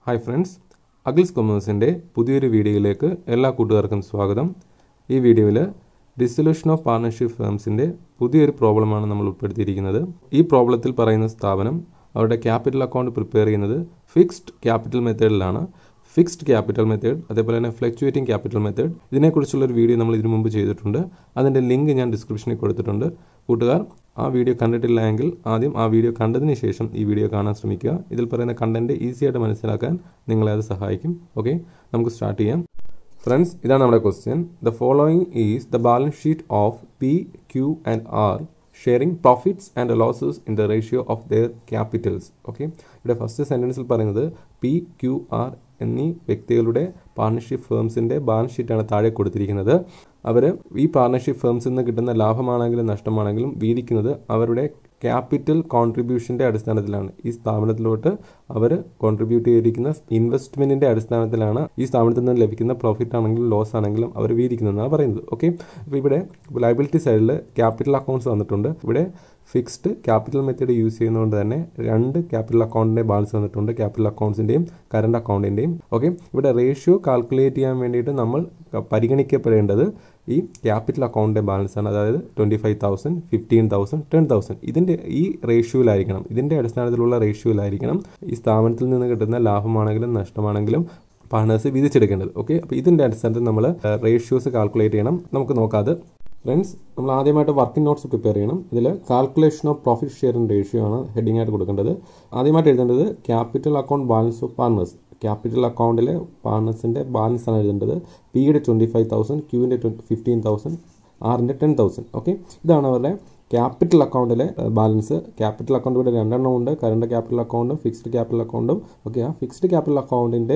hi friends അഗിൽസ് കൊമേഴ്സിൻ്റെ പുതിയൊരു വീഡിയോയിലേക്ക് എല്ലാ കൂട്ടുകാർക്കും സ്വാഗതം ഈ വീഡിയോയിൽ ഡിസൊല്യൂഷൻ ഓഫ് പാർട്ണർഷിപ്പ് ഫേംസിൻ്റെ പുതിയൊരു പ്രോബ്ലമാണ് നമ്മൾ ഉൾപ്പെടുത്തിയിരിക്കുന്നത് ഈ പ്രോബ്ലത്തിൽ പറയുന്ന സ്ഥാപനം അവരുടെ ക്യാപിറ്റൽ അക്കൗണ്ട് പ്രിപ്പയർ ചെയ്യുന്നത് ഫിക്സ്ഡ് ക്യാപിറ്റൽ മെത്തേഡിലാണ് ഫിക്സ്ഡ് ക്യാപിറ്റൽ മെത്തേഡ് അതേപോലെ തന്നെ ഫ്ലക്ച്വേറ്റിംഗ് ക്യാപിറ്റൽ മെത്തേഡ് ഇതിനെക്കുറിച്ചുള്ള ഒരു വീഡിയോ നമ്മൾ ഇതിനു മുമ്പ് ചെയ്തിട്ടുണ്ട് അതിൻ്റെ ലിങ്ക് ഞാൻ ഡിസ്ക്രിപ്ഷനിൽ കൊടുത്തിട്ടുണ്ട് കൂട്ടുകാർ ആ വീഡിയോ കണ്ടിട്ടില്ല എങ്കിൽ ആദ്യം ആ വീഡിയോ കണ്ടതിന് ശേഷം ഈ വീഡിയോ കാണാൻ ശ്രമിക്കുക ഇതിൽ പറയുന്ന കണ്ടന്റ് ഈസി ആയിട്ട് മനസ്സിലാക്കാൻ നിങ്ങളെ അത് സഹായിക്കും ഓക്കെ നമുക്ക് സ്റ്റാർട്ട് ചെയ്യാം ഫ്രണ്ട്സ് ഇതാണ് നമ്മുടെ question the following is the balance sheet of P Q and R sharing profits and losses in the ratio of their capitals okay ഇവിടെ ഫസ്റ്റ് സെൻറ്റൻസിൽ പറയുന്നത് പി ക്യു ആർ എന്നീ വ്യക്തികളുടെ പാർട്ണർഷിപ്പ് ഫേംസിൻ്റെ ബാലൻസ് ഷീറ്റാണ് താഴെ കൊടുത്തിരിക്കുന്നത് അവർ ഈ പാർട്ണർഷിപ്പ് ഫേംസിൽ നിന്ന് കിട്ടുന്ന ലാഭമാണെങ്കിലും നഷ്ടമാണെങ്കിലും വീതിക്കുന്നത് അവരുടെ ക്യാപിറ്റൽ കോൺട്രിബ്യൂഷൻ്റെ അടിസ്ഥാനത്തിലാണ് ഈ സ്ഥാപനത്തിലോട്ട് അവർ കോൺട്രിബ്യൂട്ട് ചെയ്തിരിക്കുന്ന ഇൻവെസ്റ്റ്മെൻറ്റിൻ്റെ അടിസ്ഥാനത്തിലാണ് ഈ സ്ഥാപനത്തിൽ നിന്ന് ലഭിക്കുന്ന പ്രോഫിറ്റ് ആണെങ്കിലും ലോസ് ആണെങ്കിലും അവർ വീതിക്കുന്നതെന്നാണ് പറയുന്നത് ഓക്കെ അപ്പോൾ ഇവിടെ ലയബിലിറ്റി സൈഡിൽ ക്യാപിറ്റൽ അക്കൗണ്ട്സ് വന്നിട്ടുണ്ട് ഇവിടെ ഫിക്സ്ഡ് ക്യാപിറ്റൽ മെത്തേഡ് യൂസ് ചെയ്യുന്നതുകൊണ്ട് തന്നെ രണ്ട് ക്യാപിറ്റൽ അക്കൗണ്ടിൻ്റെ ബാലൻസ് വന്നിട്ടുണ്ട് ക്യാപിറ്റൽ അക്കൗണ്ട്സിൻ്റെയും കറണ്ട് അക്കൗണ്ടിൻ്റെയും ഓക്കെ ഇവിടെ റേഷ്യോ കാൽക്കുലേറ്റ് ചെയ്യാൻ വേണ്ടിയിട്ട് നമ്മൾ പരിഗണിക്കപ്പെടേണ്ടത് ഈ ക്യാപിറ്റൽ അക്കൗണ്ടിൻ്റെ ബാലൻസ് ആണ് അതായത് twenty five thousand fifteen thousand ten thousand ഇതിൻ്റെ ഈ റേഷ്യോയിലായിരിക്കണം ഇതിൻ്റെ അടിസ്ഥാനത്തിലുള്ള റേഷ്യോയിലായിരിക്കണം ഈ സ്ഥാപനത്തിൽ നിന്ന് കിട്ടുന്ന ലാഭമാണെങ്കിലും നഷ്ടമാണെങ്കിലും പാർട്ണേഴ്സ് വിധിച്ചെടുക്കേണ്ടത് ഓക്കെ അപ്പോൾ ഇതിൻ്റെ അടിസ്ഥാനത്തിൽ നമ്മൾ റേഷ്യോസ് കാൽക്കുലേറ്റ് ചെയ്യണം നമുക്ക് നോക്കാതെ ഫ്രണ്ട്സ് നമ്മൾ ആദ്യമായിട്ട് വർക്കിംഗ് നോട്ട്സ് പ്രിപ്പയർ ചെയ്യണം ഇതിൽ calculation of profit sharing ratio ആണ് ഹെഡിങ് ആയിട്ട് കൊടുക്കേണ്ടത് ആദ്യമായിട്ട് എഴുതേണ്ടത് capital account balance of partners capital അക്കൗണ്ടിലെ പാർട്ണേഴ്സിൻ്റെ ബാലൻസ് ആണ് എഴുതേണ്ടത് പിയുടെ ട്വൻറ്റി ഫൈവ് തൗസൻഡ് ക്യൂവിൻ്റെ ഫിഫ്റ്റീൻ തൗസൻഡ് ആറിൻ്റെ ടെൻ തൗസൻഡ് ഓക്കെ ഇതാണ് അവരുടെ ക്യാപിറ്റൽ അക്കൗണ്ടിലെ ബാലൻസ് ക്യാപിറ്റൽ അക്കൗണ്ട് ഇവിടെ രണ്ടെണ്ണം ഉണ്ട് കറണ്ട് ക്യാപിറ്റൽ അക്കൗണ്ടും ഫിക്സ്ഡ് ക്യാപിറ്റൽ അക്കൗണ്ടും ഓക്കെ ആ ഫിക്സ്ഡ് ക്യാപിറ്റൽ അക്കൗണ്ടിൻ്റെ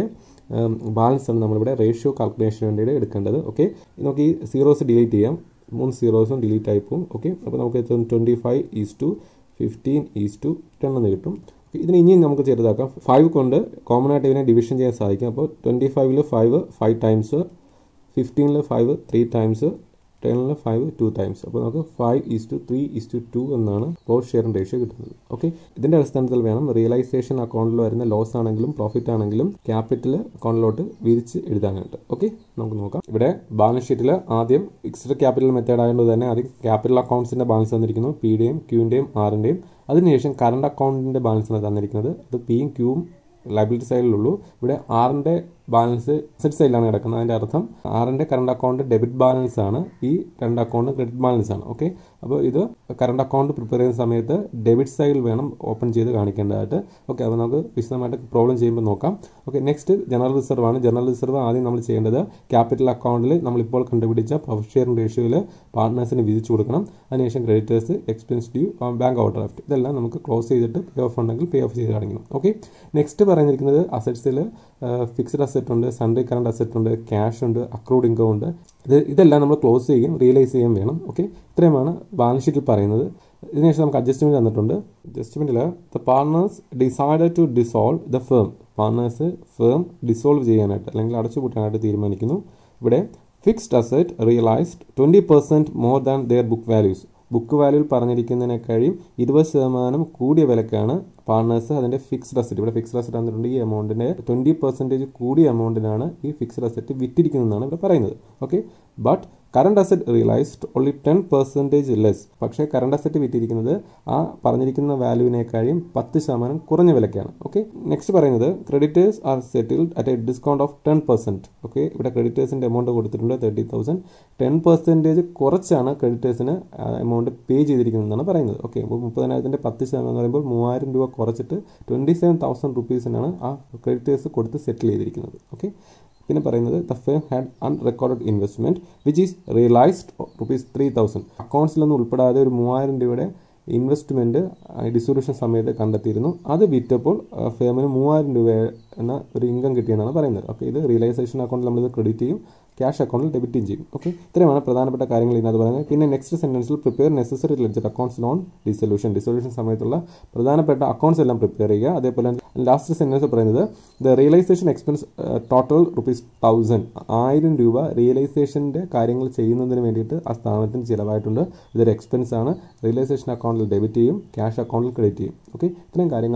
ബാലൻസ് ആണ് നമ്മളിവിടെ റേഷ്യോ കാൽക്കുലേഷന് വേണ്ടിയിട്ട് എടുക്കേണ്ടത് ഓക്കെ നമുക്ക് ഈ സീറോസ് ഡിലീറ്റ് ചെയ്യാം മൂന്ന് സീറോസും ഡിലീറ്റ് ആയി പോകും ഓക്കെ അപ്പോൾ നമുക്ക് twenty five is to fifteen is to ten എന്ന് കിട്ടും ഇതിന് ഇനിയും നമുക്ക് ചെറുതാക്കാം ഫൈവ് കൊണ്ട് കോമൺ ആയിട്ട് ഇതിനെ ഡിവിഷൻ ചെയ്യാൻ സാധിക്കും അപ്പോൾ ട്വൻറ്റി ഫൈവിൽ ഫൈവ് ഫൈവ് ടൈംസ് ഫിഫ്റ്റീനിൽ ഫൈവ് ത്രീ ടൈംസ് ടെനിൽ ഫൈവ് ടു ടൈംസ് അപ്പോൾ നമുക്ക് five is to three is to two എന്നാണ് പ്രോഫിറ്റ് ഷെയറിംഗ് റേഷ്യോ കിട്ടുന്നത് ഓക്കെ ഇതിൻ്റെ അടിസ്ഥാനത്തിൽ വേണം റിയലൈസേഷൻ അക്കൗണ്ടിൽ വരുന്ന ലോസ് ആണെങ്കിലും പ്രോഫിറ്റ് ആണെങ്കിലും ക്യാപിറ്റൽ അക്കൗണ്ടിലോട്ട് വിരിച്ച് എഴുതാനായിട്ട് ഓക്കെ നമുക്ക് നോക്കാം ഇവിടെ ബാലൻസ് ഷീറ്റിൽ ആദ്യം ഫിക്സ്ഡ് ക്യാപിറ്റൽ മെത്തേഡ് ആയതുകൊണ്ട് തന്നെ ആദ്യം ക്യാപിറ്റൽ അക്കൗണ്ട്സിൻ്റെ ബാലൻസ് തന്നിരിക്കുന്നു പിയുടെയും ക്യൂവിൻ്റെയും ആറിൻ്റെയും അതിനുശേഷം കറണ്ട് അക്കൗണ്ടിൻ്റെ ബാലൻസ് ആണ് തന്നിരിക്കുന്നത് അത് പിയും ക്യൂവും ലൈബിലിറ്റി സൈഡിലുള്ളൂ ഇവിടെ ആറിൻ്റെ ബാലൻസ് അസറ്റ് സൈഡിലാണ് കിടക്കുന്നത് അതിൻ്റെ അർത്ഥം ആറിൻ്റെ കറണ്ട് അക്കൗണ്ട് ഡെബിറ്റ് ബാലൻസ് ആണ് ഈ രണ്ട് അക്കൗണ്ട് ക്രെഡിറ്റ് ബാലൻസ് ആണ് ഓക്കെ അപ്പോൾ ഇത് കറണ്ട് അക്കൗണ്ട് പ്രിപ്പയർ ചെയ്യുന്ന സമയത്ത് ഡെബിറ്റ് സൈഡിൽ വേണം ഓപ്പൺ ചെയ്ത് കാണിക്കേണ്ടതായിട്ട് ഓക്കെ അപ്പോൾ നമുക്ക് വിശദമായിട്ട് പ്രോബ്ലം ചെയ്യുമ്പോൾ നോക്കാം ഓക്കെ നെക്സ്റ്റ് ജനറൽ റിസർവ് ആണ് ജനറൽ റിസർവ് ആദ്യം നമ്മൾ ചെയ്യേണ്ടത് ക്യാപിറ്റൽ അക്കൗണ്ടിൽ നമ്മളിപ്പോൾ കണ്ടുപിടിച്ച പ്രൊഫറ്റ് ഷെയറിംഗ് റേഷ്യോയിൽ പാർട്ട്നേഴ്സിന് വിധിച്ചു കൊടുക്കണം അതിനുശേഷം creditors expense due bank overdraft ഇതെല്ലാം നമുക്ക് ക്ലോസ് ചെയ്തിട്ട് പേ ഓഫ് ഉണ്ടെങ്കിൽ പേ ഓഫ് ചെയ്ത് കാണിക്കണം ഓക്കെ നെക്സ്റ്റ് പറഞ്ഞിരിക്കുന്നത് അസറ്റ്സിൽ ഫിക്സ്ഡ് അസറ്റ് ഉണ്ട് സൺഡേ കറണ്ട് അസറ്റ് ഉണ്ട് ക്യാഷ് ഉണ്ട് അക്രൂഡ് ഇൻകം ഉണ്ട് ഇത് ഇതെല്ലാം നമ്മൾ ക്ലോസ് ചെയ്യും റിയലൈസ് ചെയ്യാൻ വേണം ഓക്കെ ഇത്രയുമാണ് ബാലൻസ് ഷീറ്റിൽ പറയുന്നത് ഇതിനുശേഷം നമുക്ക് അഡ്ജസ്റ്റ്മെൻറ്റ് തന്നിട്ടുണ്ട് അഡ്ജസ്റ്റ്മെൻറ്റിൽ the partners decide to dissolve the firm partners firm dissolve ചെയ്യാനായിട്ട് അല്ലെങ്കിൽ അടച്ചുപൂട്ടാനായിട്ട് തീരുമാനിക്കുന്നു ഇവിടെ fixed asset realised twenty percent more than their book values book വാല്യൂവിൽ പറഞ്ഞിരിക്കുന്നതിനേക്കാളും ഇരുപത് ശതമാനം കൂടിയ വിലക്കാണ് പാർട്ണേഴ്സ് അതിൻ്റെ ഫിക്സ്ഡ് അസറ്റ് ഇവിടെ ഫിക്സ്ഡ് അസറ്റ് തന്നിട്ടുണ്ട് ഈ എമൗണ്ടിൻ്റെ ട്വൻറ്റി പെർസെൻറ്റേജ് കൂടിയ എമൗണ്ടിനാണ് ഈ ഫിക്സ്ഡ് അസറ്റ് വിറ്റിരിക്കുന്നതെന്നാണ് ഇവിടെ പറയുന്നത് okay but current asset realised only ten percentage less പക്ഷേ കറണ്ട് അസറ്റ് വിറ്റിരിക്കുന്നത് ആ പറഞ്ഞിരിക്കുന്ന വാല്യൂവിനേക്കാളും പത്ത് ശതമാനം കുറഞ്ഞ വിലക്കാണ് ഓക്കെ നെക്സ്റ്റ് പറയുന്നത് creditors are settled at a discount of ten percent okay ഇവിടെ ക്രെഡിറ്റേഴ്സിൻ്റെ എമൗണ്ട് കൊടുത്തിട്ടുണ്ട് തേർട്ടി തൗസൻഡ് ടെൻ പെർസെൻറ്റേജ് കുറച്ചാണ് ക്രെഡിറ്റേഴ്സിന് എമൗണ്ട് പേ ചെയ്തിരിക്കുന്നതെന്നാണ് പറയുന്നത് ഓക്കെ അപ്പോൾ മുപ്പതിനായിരത്തിൻ്റെ പത്ത് ശതമാനം എന്ന് പറയുമ്പോൾ മൂവായിരം രൂപ കുറച്ചിട്ട് ട്വൻറ്റി സെവൻ തൗസൻഡ് റുപ്പീസിനാണ് ആ ക്രെഡിറ്റേഴ്സ് കൊടുത്ത് സെറ്റിൽ ചെയ്തിരിക്കുന്നത് ഓക്കെ പിന്നെ പറയുന്നത് the firm had unrecorded investment which is realised rupees three thousand അക്കൗണ്ട്സിലൊന്നും ഉൾപ്പെടാതെ ഒരു മൂവായിരം രൂപയുടെ ഇൻവെസ്റ്റ്മെൻറ്റ് ഡിസ്ട്രിബ്യൂഷൻ സമയത്ത് കണ്ടെത്തിയിരുന്നു അത് വിറ്റപ്പോൾ ഫേമിന് മൂവായിരം രൂപ എന്ന ഒരു ഇൻകം കിട്ടിയെന്നാണ് പറയുന്നത് ഓക്കെ ഇത് റിയലൈസേഷൻ അക്കൗണ്ടിൽ നമ്മളിത് ക്രെഡിറ്റ് ചെയ്യും ക്യാഷ് അക്കൗണ്ടിൽ ഡെബിറ്റും ചെയ്യും ഓക്കെ ഇത്രയുമാണ് പ്രധാനപ്പെട്ട കാര്യങ്ങൾ ഇതിനകത്ത് പറയുന്നത് പിന്നെ നെക്സ്റ്റ് സെൻറ്റൻസിൽ prepare necessary ledger accounts on dissolution dissolution സമയത്തുള്ള പ്രധാനപ്പെട്ട അക്കൗണ്ട്സ് എല്ലാം പ്രിപ്പയർ ചെയ്യുക അതേപോലെ ലാസ്റ്റ് സെൻറ്റൻസ് പറയുന്നത് the realisation expense total rupees thousand ആയിരം രൂപ റിയലൈസേഷൻ്റെ കാര്യങ്ങൾ ചെയ്യുന്നതിന് വേണ്ടിയിട്ട് ആ സ്ഥാപനത്തിന് ചിലവായിട്ടുണ്ട് ഇതൊരു എക്സ്പെൻസ് ആണ് റിയലൈസേഷൻ അക്കൗണ്ടിൽ ഡെബിറ്റ് ചെയ്യും ക്യാഷ് അക്കൗണ്ടിൽ ക്രെഡിറ്റ് ചെയ്യും ഓക്കെ ഇത്രയും കാര്യങ്ങളാണ്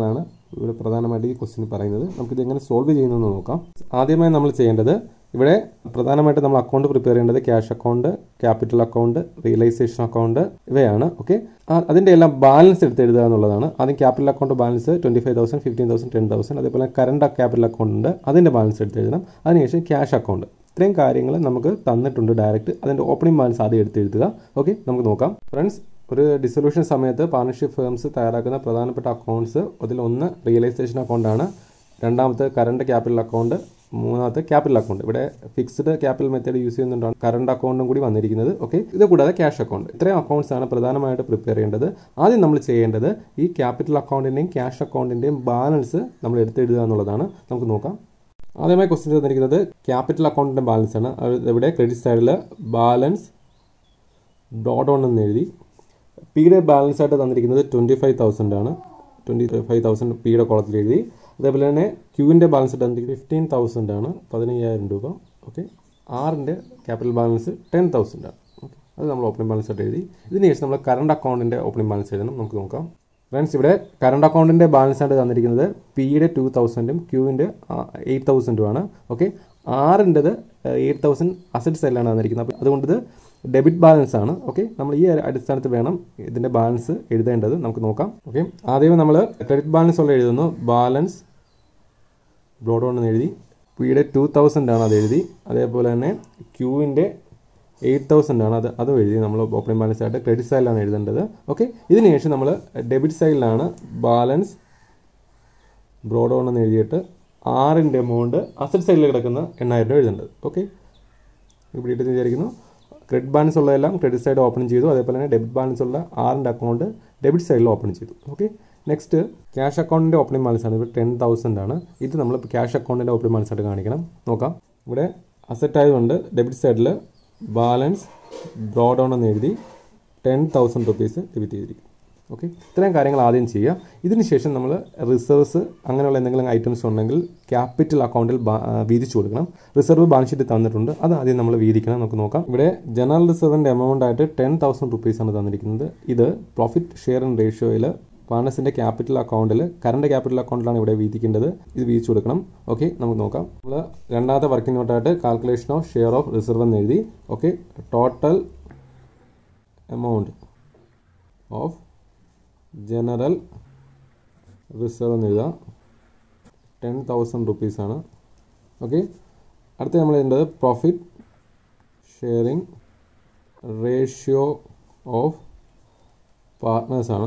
ഇവിടെ പ്രധാനമായിട്ട് ഈ ക്വസ്റ്റ്യൻ പറയുന്നത് നമുക്കിത് എങ്ങനെ സോൾവ് ചെയ്യുന്നതെന്ന് നോക്കാം ആദ്യമായി നമ്മൾ ചെയ്യേണ്ടത് ഇവിടെ പ്രധാനമായിട്ട് നമ്മൾ അക്കൗണ്ട് പ്രിപ്പയർ ചെയ്യേണ്ടത് cash account capital account realisation account ഇവയാണ് ഓക്കെ അതിൻ്റെ എല്ലാം ബാലൻസ് എടുത്ത് എഴുതുക എന്നുള്ളതാണ് ആദ്യം capital account balance twenty five thousand fifteen thousand ten thousand അതേപോലെ കറണ്ട് ക്യാപിറ്റൽ അക്കൗണ്ട് ഉണ്ട് അതിൻ്റെ ബാലൻസ് എടുത്ത് എഴുതണം അതിനുശേഷം ക്യാഷ് അക്കൗണ്ട് ഇത്രയും കാര്യങ്ങൾ നമുക്ക് തന്നിട്ടുണ്ട് ഡയറക്റ്റ് അതിൻ്റെ ഓപ്പണിംഗ് ബാലൻസ് ആദ്യം എടുത്ത് എഴുതുക ഓക്കെ നമുക്ക് നോക്കാം ഫ്രണ്ട്സ് ഒരു ഡിസൊല്യൂഷൻ സമയത്ത് പാർട്ണർഷിപ്പ് ഫേംസ് തയ്യാറാക്കുന്ന പ്രധാനപ്പെട്ട അക്കൗണ്ട്സ് അതിലൊന്ന് റിയലൈസേഷൻ അക്കൗണ്ടാണ് രണ്ടാമത്തെ കറണ്ട് ക്യാപിറ്റൽ അക്കൗണ്ട് മൂന്നാമത്തെ ക്യാപിറ്റൽ അക്കൗണ്ട് ഇവിടെ ഫിക്സ്ഡ് ക്യാപിറ്റൽ മെത്തേഡ് യൂസ് ചെയ്യുന്നുണ്ടാണ് കറണ്ട് അക്കൗണ്ടും കൂടി വന്നിരിക്കുന്നത് ഓക്കെ ഇത് കൂടാതെ ക്യാഷ് അക്കൗണ്ട് ഇത്രയും അക്കൗണ്ട്സ് ആണ് പ്രധാനമായിട്ട് പ്രിപ്പയർ ചെയ്യേണ്ടത് ആദ്യം നമ്മൾ ചെയ്യേണ്ടത് ഈ ക്യാപിറ്റൽ അക്കൗണ്ടിൻ്റെയും ക്യാഷ് അക്കൗണ്ടിൻ്റെയും ബാലൻസ് നമ്മൾ എടുത്തെഴുതുക എന്നുള്ളതാണ് നമുക്ക് നോക്കാം ആദ്യമായി ക്വസ്റ്റ്യൻ തന്നിരിക്കുന്നത് ക്യാപിറ്റൽ അക്കൗണ്ടിൻ്റെ ബാലൻസ് ആണ് അത് ഇവിടെ ക്രെഡിറ്റ് സൈഡിൽ ബാലൻസ് ഡോട്ട് ഓൺ എന്ന് എഴുതി പിയുടെ ബാലൻസ് ആയിട്ട് തന്നിരിക്കുന്നത് ട്വൻറ്റി ഫൈവ് തൗസൻഡ് ആണ് ട്വൻറ്റി ഫൈവ് തൗസൻഡ് പിയുടെ കോളത്തിൽ എഴുതി അതേപോലെ തന്നെ ക്യൂവിൻ്റെ ബാലൻസ് ആയിട്ട് തന്നിരിക്കുന്നത് ഫിഫ്റ്റീൻ തൗസൻഡ് ആണ് പതിനയ്യായിരം രൂപ ഓക്കെ ആറിൻ്റെ ക്യാപിറ്റൽ ബാലൻസ് ടെൻ തൗസൻഡ് ആണ് ഓക്കെ അത് നമ്മൾ ഓപ്പണിംഗ് ബാലൻസ് ആയിട്ട് എഴുതി ഇതിന് ശേഷം നമ്മൾ കറണ്ട് അക്കൗണ്ടിൻ്റെ ഓപ്പണിംഗ് ബാലൻസ് എഴുതണം നമുക്ക് നോക്കാം ഫ്രണ്ട്സ് ഇവിടെ കറണ്ട് അക്കൗണ്ടിൻ്റെ ബാലൻസ് ആയിട്ട് തന്നിരിക്കുന്നത് പിയുടെ ടു തൗസൻഡും ക്യൂവിൻ്റെ എയ്റ്റ് തൗസൻഡും ആണ് ഓക്കെ ആറിൻ്റെത് എയ്റ്റ് തൗസൻഡ് അസറ്റ് സൈഡിലാണ് തന്നിരിക്കുന്നത് അപ്പോൾ അതുകൊണ്ട് ഇത് ഡെബിറ്റ് ബാലൻസ് ആണ് ഓക്കെ നമ്മൾ ഈ അടിസ്ഥാനത്തിൽ വേണം ഇതിൻ്റെ ബാലൻസ് എഴുതേണ്ടത് നമുക്ക് നോക്കാം ഓക്കെ ആദ്യം നമ്മൾ ക്രെഡിറ്റ് ബാലൻസ് ഉള്ള എഴുതുന്നു ബാലൻസ് ബ്രോഡ് ഓൺ എന്ന് എഴുതി പിയുടെ ടു തൗസൻഡ് ആണ് അത് എഴുതി അതേപോലെ തന്നെ ക്യൂവിൻ്റെ എയ്റ്റ് തൗസൻഡ് ആണ് അത് അതും എഴുതി നമ്മൾ ഓപ്പണിംഗ് ബാലൻസ് ആയിട്ട് ക്രെഡിറ്റ് സൈഡിലാണ് എഴുതേണ്ടത് ഓക്കെ ഇതിന് ശേഷം നമ്മൾ ഡെബിറ്റ് സൈഡിലാണ് ബാലൻസ് ബ്രോഡ് ഓൺ എന്ന് എഴുതിയിട്ട് ആറിൻ്റെ എമൗണ്ട് അസറ്റ് സൈഡിൽ കിടക്കുന്ന എണ്ണായിരം രൂപ എഴുതേണ്ടത് ഓക്കെ ഇവിടെ ഇട്ട് വിചാരിക്കുന്നു ക്രെഡിറ്റ് ബാലൻസ് ഉള്ളതെല്ലാം ക്രെഡിറ്റ് സൈഡ് ഓപ്പൺ ചെയ്തു അതേപോലെ തന്നെ ഡെബിറ്റ് ബാലൻസ് ഉള്ള ആറിൻ്റെ അക്കൗണ്ട് ഡെബിറ്റ് സൈഡിൽ ഓപ്പൺ ചെയ്തു ഓക്കെ നെക്സ്റ്റ് ക്യാഷ് അക്കൗണ്ടിൻ്റെ ഓപ്പണിംഗ് ബാലൻസ് ആണ് ഇവിടെ ടെൻ തൗസൻഡ് ആണ് ഇത് നമ്മൾ ക്യാഷ് അക്കൗണ്ടിൻ്റെ ഓപ്പണിംഗ് ബാലൻസ് ആയിട്ട് കാണിക്കണം നോക്കാം ഇവിടെ അസറ്റ് ആയതുകൊണ്ട് ഡെബിറ്റ് സൈഡിൽ ബാലൻസ് ഡ്രോ ഡൗൺ എന്ന് എഴുതി ടെൻ തൗസൻഡ് റുപ്പീസ് ഡെബിറ്റ് ചെയ്തിരിക്കും ഓക്കെ ഇത്രയും കാര്യങ്ങൾ ആദ്യം ചെയ്യുക ഇതിന് ശേഷം നമ്മൾ റിസർവ്സ് അങ്ങനെയുള്ള എന്തെങ്കിലും ഐറ്റംസ് ഉണ്ടെങ്കിൽ ക്യാപിറ്റൽ അക്കൗണ്ടിൽ വീതിച്ചു കൊടുക്കണം റിസർവ് ബാലൻസ് ഷീറ്റ് തന്നിട്ടുണ്ട് അത് ആദ്യം നമ്മൾ വീതിക്കണം നമുക്ക് നോക്കാം ഇവിടെ ജനറൽ റിസർവിൻ്റെ എമൗണ്ട് ആയിട്ട് ടെൻ തൗസൻഡ് റുപ്പീസാണ് തന്നിരിക്കുന്നത് ഇത് പ്രോഫിറ്റ് ഷെയർ ഇൻ റേഷ്യോയിൽ പാർട്ണേഴ്സിൻ്റെ ക്യാപിറ്റൽ അക്കൗണ്ടിൽ കറണ്ട് ക്യാപിറ്റൽ അക്കൗണ്ടിലാണ് ഇവിടെ വീതിക്കേണ്ടത് ഇത് വീതിച്ചു കൊടുക്കണം ഓക്കെ നമുക്ക് നോക്കാം നമ്മൾ രണ്ടാമത്തെ വർക്കിംഗ് നോട്ടായിട്ട് calculation of share of reserve എന്ന് എഴുതി okay total amount of general reserve എന്ന് എഴുതാം ടെൻ തൗസൻഡ് റുപ്പീസാണ് ഓക്കെ അടുത്ത നമ്മൾ എഴുതേണ്ടത് പ്രോഫിറ്റ് ഷെയറിംഗ് റേഷ്യോ ഓഫ് പാർട്ട്നേഴ്സാണ്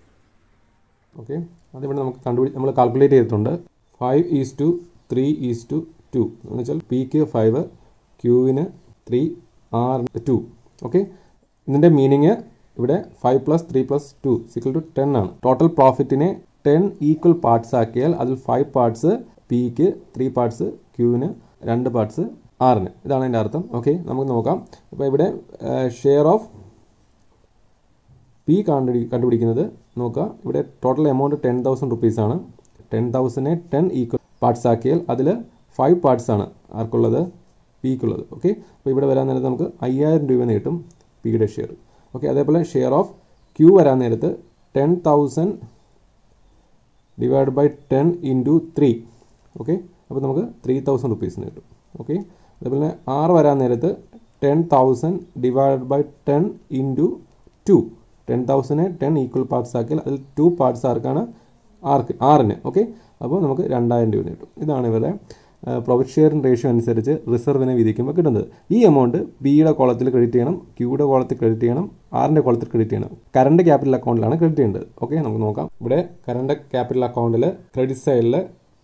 ഓക്കെ അതിവിടെ നമുക്ക് കണ്ടുപിടി നമ്മൾ കാൽക്കുലേറ്റ് ചെയ്തിട്ടുണ്ട് five is to three is to two എന്ന് വെച്ചാൽ പിക്ക് ഫൈവ് ക്യൂവിന് ത്രീ ആർ ടു ഓക്കെ ഇതിൻ്റെ മീനിങ് ഇവിടെ five plus three plus two is equal to ten ആണ് ടോട്ടൽ പ്രോഫിറ്റിനെ ടെൻ ഈക്വൽ പാർട്സ് ആക്കിയാൽ അതിൽ ഫൈവ് പാർട്സ് പിക്ക് ത്രീ പാർട്സ് ക്യൂവിന് രണ്ട് പാർട്സ് ആറിന് ഇതാണ് അതിൻ്റെ അർത്ഥം ഓക്കെ നമുക്ക് നോക്കാം അപ്പോൾ ഇവിടെ ഷെയർ ഓഫ് പി കണ്ടുപിടി കണ്ടുപിടിക്കുന്നത് നോക്കുക ഇവിടെ ടോട്ടൽ എമൗണ്ട് ടെൻ തൗസൻഡ് റുപ്പീസാണ് ടെൻ തൗസൻഡിനെ ടെൻ ഈക്വൽ പാർട്സ് ആക്കിയാൽ അതിൽ ഫൈവ് പാർട്സ് ആണ് ആർക്കുള്ളത് പിക്കുള്ളത് ഓക്കെ അപ്പോൾ ഇവിടെ വരാൻ നേരത്ത് നമുക്ക് അയ്യായിരം രൂപ കിട്ടും പിയുടെ ഷെയർ ഓക്കെ അതേപോലെ ഷെയർ ഓഫ് ക്യൂ വരാൻ നേരത്ത് ten thousand divide by ten into three okay അപ്പോൾ നമുക്ക് ത്രീ തൗസൻഡ് റുപ്പീസിന് കിട്ടും ഓക്കെ അതേപോലെ ആറ് വരാൻ നേരത്ത് ten thousand divide by ten into two ten thousand ten equal parts ആക്കിയാൽ അതിൽ ടു പാർട്സ് ആർക്കാണ് ആർക്ക് ആറിന് ഓക്കെ അപ്പോൾ നമുക്ക് രണ്ടായിരം രൂപ കിട്ടും ഇതാണ് ഇവരുടെ പ്രോഫിറ്റ് ഷെയറിംഗ് റേഷ്യോ അനുസരിച്ച് റിസർവിനെ വിധിക്കുമ്പോൾ കിട്ടുന്നത് ഈ എമൗണ്ട് ബിയുടെ കോളത്തിൽ ക്രെഡിറ്റ് ചെയ്യണം ക്യൂയുടെ കോളത്തിൽ ക്രെഡിറ്റ് ചെയ്യണം ആറിൻ്റെ കോളത്തിൽ ക്രെഡിറ്റ് ചെയ്യണം കറണ്ട് ക്യാപിറ്റൽ അക്കൗണ്ടിലാണ് ക്രെഡിറ്റ് ചെയ്യേണ്ടത് ഓക്കെ നമുക്ക് നോക്കാം ഇവിടെ കറണ്ട് ക്യാപിറ്റൽ അക്കൗണ്ടിൽ ക്രെഡിറ്റ് സൈഡിൽ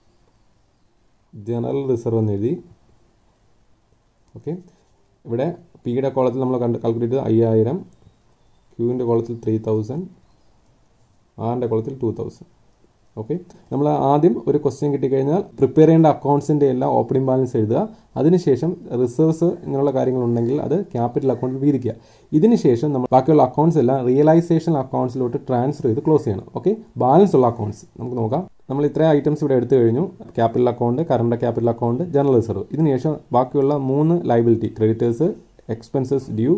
ജനറൽ റിസർവ് എന്ന് എഴുതി ഓക്കെ ഇവിടെ പിയുടെ കോളത്തിൽ നമ്മൾ കണ്ട് കാൽക്കുലേറ്റ് ചെയ്ത് അയ്യായിരം ക്യൂവിൻ്റെ കോളത്തിൽ ത്രീ തൗസൻഡ് ആറിൻ്റെ കോളത്തിൽ ടു തൗസൻഡ് ഓക്കെ നമ്മൾ ആദ്യം ഒരു ക്വസ്റ്റ്യൻ കിട്ടിക്കഴിഞ്ഞാൽ പ്രിപ്പയർ ചെയ്യേണ്ട അക്കൗണ്ട്സിൻ്റെ എല്ലാം ഓപ്പണിംഗ് ബാലൻസ് എഴുതുക അതിനുശേഷം റിസർവ്സ് ഇങ്ങനെയുള്ള കാര്യങ്ങളുണ്ടെങ്കിൽ അത് ക്യാപിറ്റൽ അക്കൗണ്ടിൽ വീതിക്കുക ഇതിനുശേഷം നമ്മൾ ബാക്കിയുള്ള അക്കൗണ്ട്സ് എല്ലാം റിയലൈസേഷൻ അക്കൗണ്ട്സിലോട്ട് ട്രാൻസ്ഫർ ചെയ്ത് ക്ലോസ് ചെയ്യണം ഓക്കെ ബാലൻസ് ഉള്ള അക്കൗണ്ട്സ് നമുക്ക് നോക്കാം നമ്മൾ ഇത്രയും ഐറ്റംസ് ഇവിടെ എടുത്തു കഴിഞ്ഞു capital account current capital account general reserve ഇതിനുശേഷം ബാക്കിയുള്ള മൂന്ന് liability creditors expenses due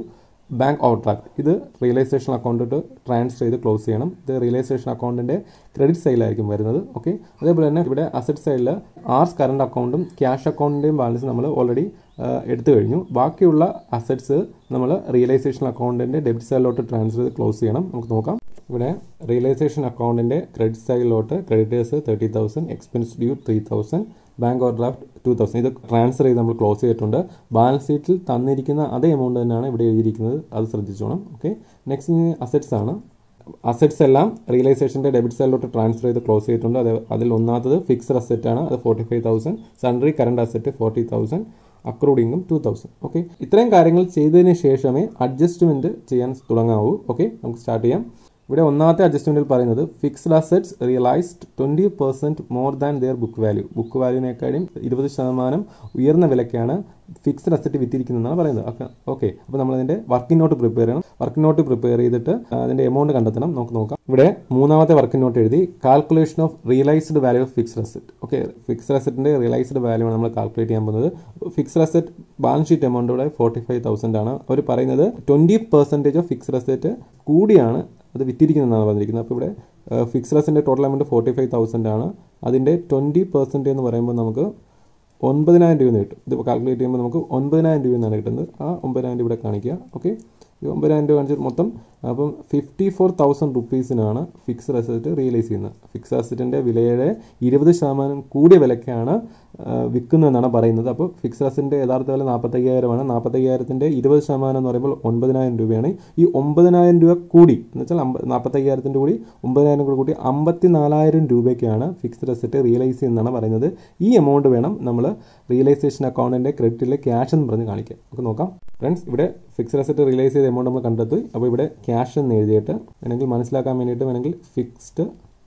bank overdraft ഇത് റിയലൈസേഷൻ അക്കൗണ്ടിട്ട് ട്രാൻസ്ഫർ ചെയ്ത് ക്ലോസ് ചെയ്യണം ഇത് റിയലൈസേഷൻ അക്കൗണ്ടിൻ്റെ ക്രെഡിറ്റ് സൈഡിലായിരിക്കും വരുന്നത് ഓക്കെ അതേപോലെ തന്നെ ഇവിടെ അസറ്റ് സൈഡിൽ ആർസ് കറണ്ട് അക്കൗണ്ടും ക്യാഷ് അക്കൗണ്ടിൻ്റെയും ബാലൻസ് നമ്മൾ ഓൾറെഡി എടുത്തു കഴിഞ്ഞു ബാക്കിയുള്ള അസറ്റ്സ് നമ്മൾ റിയലൈസേഷൻ അക്കൗണ്ടിൻ്റെ ഡെബിറ്റ് സൈഡിലോട്ട് ട്രാൻസ്ഫർ ചെയ്ത് ക്ലോസ് ചെയ്യണം നമുക്ക് നോക്കാം ഇവിടെ റിയലൈസേഷൻ അക്കൗണ്ടിൻ്റെ ക്രെഡിറ്റ് സൈഡിലോട്ട് creditors thirty thousand expense due three thousand bank overdraft two thousand ഇത് ട്രാൻസ്ഫർ ചെയ്ത് നമ്മൾ ക്ലോസ് ചെയ്തിട്ടുണ്ട് ബാലൻസ് ഷീറ്റിൽ തന്നിരിക്കുന്ന അതേ എമൗണ്ട് തന്നെയാണ് ഇവിടെ എഴുതിയിരിക്കുന്നത് അത് ശ്രദ്ധിച്ചോണം ഓക്കെ നെക്സ്റ്റ് അസറ്റ്സ് ആണ് അസറ്റ്സ് എല്ലാം റിയലൈസേഷൻ്റെ ഡെബിറ്റ് സൈഡിലോട്ട് ട്രാൻസ്ഫർ ചെയ്ത് ക്ലോസ് ചെയ്തിട്ടുണ്ട് അത് അതിൽ ഒന്നാമത്തത് ഫിക്സ്ഡ് അസറ്റ് ആണ് അത് forty five thousand sundry current asset forty thousand അക്രൂഡിങ്ങും ടു തൗസൻഡ് ഓക്കെ ഇത്രയും കാര്യങ്ങൾ ചെയ്തതിന് ശേഷമേ അഡ്ജസ്റ്റ്മെൻറ്റ് ചെയ്യാൻ തുടങ്ങാവൂ ഓക്കെ നമുക്ക് സ്റ്റാർട്ട് ചെയ്യാം ഇവിടെ ഒന്നാമത്തെ അഡ്ജസ്റ്റ്മെൻറ്റിൽ പറയുന്നത് fixed assets realised twenty percent more than their book value book വാല്യൂവിനേക്കാളും ഇരുപത് ശതമാനം ഉയർന്ന വിലയ്ക്കാണ് ഫിക്സ്ഡ് അസറ്റ് വിറ്റിരിക്കുന്നതെന്നാണ് പറയുന്നത് ഓക്കെ അപ്പോൾ നമ്മൾ അതിൻ്റെ വർക്കിംഗ് നോട്ട് പ്രിപ്പയർ ചെയ്യണം വർക്കിംഗ് നോട്ട് പ്രിപ്പയർ ചെയ്തിട്ട് അതിൻ്റെ എമൗണ്ട് കണ്ടെത്തണം നമുക്ക് നോക്കാം ഇവിടെ മൂന്നാമത്തെ വർക്കിംഗ് നോട്ട് എഴുതി calculation of realised value of fixed asset okay fixed അസറ്റിൻ്റെ റിയലൈസ്ഡ് വാല്യൂ ആണ് നമ്മൾ കാൽക്കുലേറ്റ് ചെയ്യാൻ പോകുന്നത് fixed asset balance sheet amount ഇവിടെ ഫോർട്ടി ഫൈവ് തൗസൻഡ് ആണ് അവർ പറയുന്നത് twenty percentage of fixed asset കൂടിയാണ് അത് വിറ്റിരിക്കുന്നതെന്നാണ് പറഞ്ഞിരിക്കുന്നത് അപ്പോൾ ഇവിടെ ഫിക്സ്ഡ് അസറ്റിൻ്റെ total amount forty five thousand ആണ് അതിൻ്റെ ട്വൻറ്റി പെർസെൻറ്റ് എന്ന് പറയുമ്പോൾ നമുക്ക് ഒൻപതിനായിരം രൂപ കിട്ടും ഇത് കാൽക്കുലേറ്റ് ചെയ്യുമ്പോൾ നമുക്ക് ഒൻപതിനായിരം രൂപ എന്നാണ് കിട്ടുന്നത് ആ ഒമ്പതിനായിരം രൂപ ഇവിടെ കാണിക്കുക ഓക്കെ ഈ ഒമ്പതിനായിരം രൂപ കാണിച്ചിട്ട് മൊത്തം അപ്പം ഫിഫ്റ്റി ഫോർ തൗസൻഡ് റുപ്പീസിനാണ് ഫിക്സ്ഡ് അസറ്റ് റിയലൈസ് ചെയ്യുന്നത് ഫിക്സ്ഡ് അസറ്റിൻ്റെ വിലയുടെ ഇരുപത് ശതമാനം കൂടിയ വിലയ്ക്കാണ് വിൽക്കുന്നതെന്നാണ് പറയുന്നത് അപ്പോൾ ഫിക്സ്ഡ് അസറ്റിൻ്റെ യഥാർത്ഥ വില നാൽപ്പത്തയ്യായിരമാണ് നാൽപ്പത്തയ്യായിരത്തിൻ്റെ ഇരുപത് ശതമാനം എന്ന് പറയുമ്പോൾ ഒൻപതിനായിരം രൂപയാണ് ഈ ഒമ്പതിനായിരം രൂപ കൂടി എന്ന് വെച്ചാൽ അമ്പ നാൽപ്പത്തയ്യായിരത്തിൻ്റെ കൂടി ഒമ്പതിനായിരം കൂടി കൂടി അമ്പത്തി നാലായിരം രൂപയ്ക്കാണ് ഫിക്സ്ഡ് അസറ്റ് റിയലൈസ് ചെയ്യുന്നതാണ് പറയുന്നത് ഈ എമൗണ്ട് വേണം നമ്മൾ റിയലൈസേഷൻ അക്കൗണ്ടിൻ്റെ ക്രെഡിറ്റിലെ ക്യാഷ് എന്ന് പറഞ്ഞ് കാണിക്കാം നമുക്ക് നോക്കാം ഫ്രണ്ട്സ് ഇവിടെ ഫിക്സ്ഡ് അസറ്റ് റിയലൈസ് ചെയ്ത എമൗണ്ട് നമ്മൾ കണ്ടെത്തി അപ്പോൾ ഇവിടെ ക്യാഷ് എന്ന് എഴുതിയിട്ട് വേണമെങ്കിൽ മനസ്സിലാക്കാൻ വേണ്ടിയിട്ട് വേണമെങ്കിൽ ഫിക്സ്ഡ്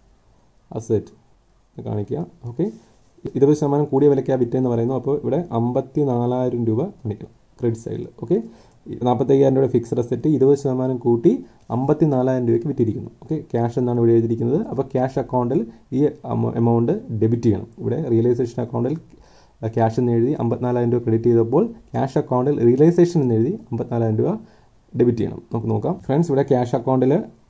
അസറ്റ് കാണിക്കുക ഓക്കെ ഇരുപത് ശതമാനം കൂടിയ വിലയ്ക്കാണ് വിറ്റെന്ന് പറയുന്നു അപ്പോൾ ഇവിടെ അമ്പത്തി നാലായിരം രൂപ കാണിക്കണം ക്രെഡിറ്റ് സൈഡിൽ ഓക്കെ നാൽപ്പത്തയ്യായിരം രൂപ ഫിക്സ്ഡ് അസറ്റ് ഇരുപത് ശതമാനം കൂട്ടി അമ്പത്തി നാലായിരം രൂപയ്ക്ക് വിറ്റിരിക്കുന്നു ഓക്കെ ക്യാഷ് എന്നാണ് ഇവിടെ എഴുതിയിരിക്കുന്നത് അപ്പോൾ ക്യാഷ് അക്കൗണ്ടിൽ ഈ എമൗണ്ട് ഡെബിറ്റ് ചെയ്യണം ഇവിടെ റിയലൈസേഷൻ അക്കൗണ്ടിൽ ക്യാഷ് എന്ന് എഴുതി അമ്പത്തിനാലായിരം രൂപ ക്രെഡിറ്റ് ചെയ്തപ്പോൾ ക്യാഷ് അക്കൗണ്ടിൽ റിയലൈസേഷൻ എന്ന് എഴുതി അമ്പത്തിനാലായിരം രൂപ ഡെബിറ്റ് ചെയ്യണം നമുക്ക് നോക്കാം ഫ്രണ്ട്സ് ഇവിടെ ക്യാഷ് അക്കൗണ്ടിൽ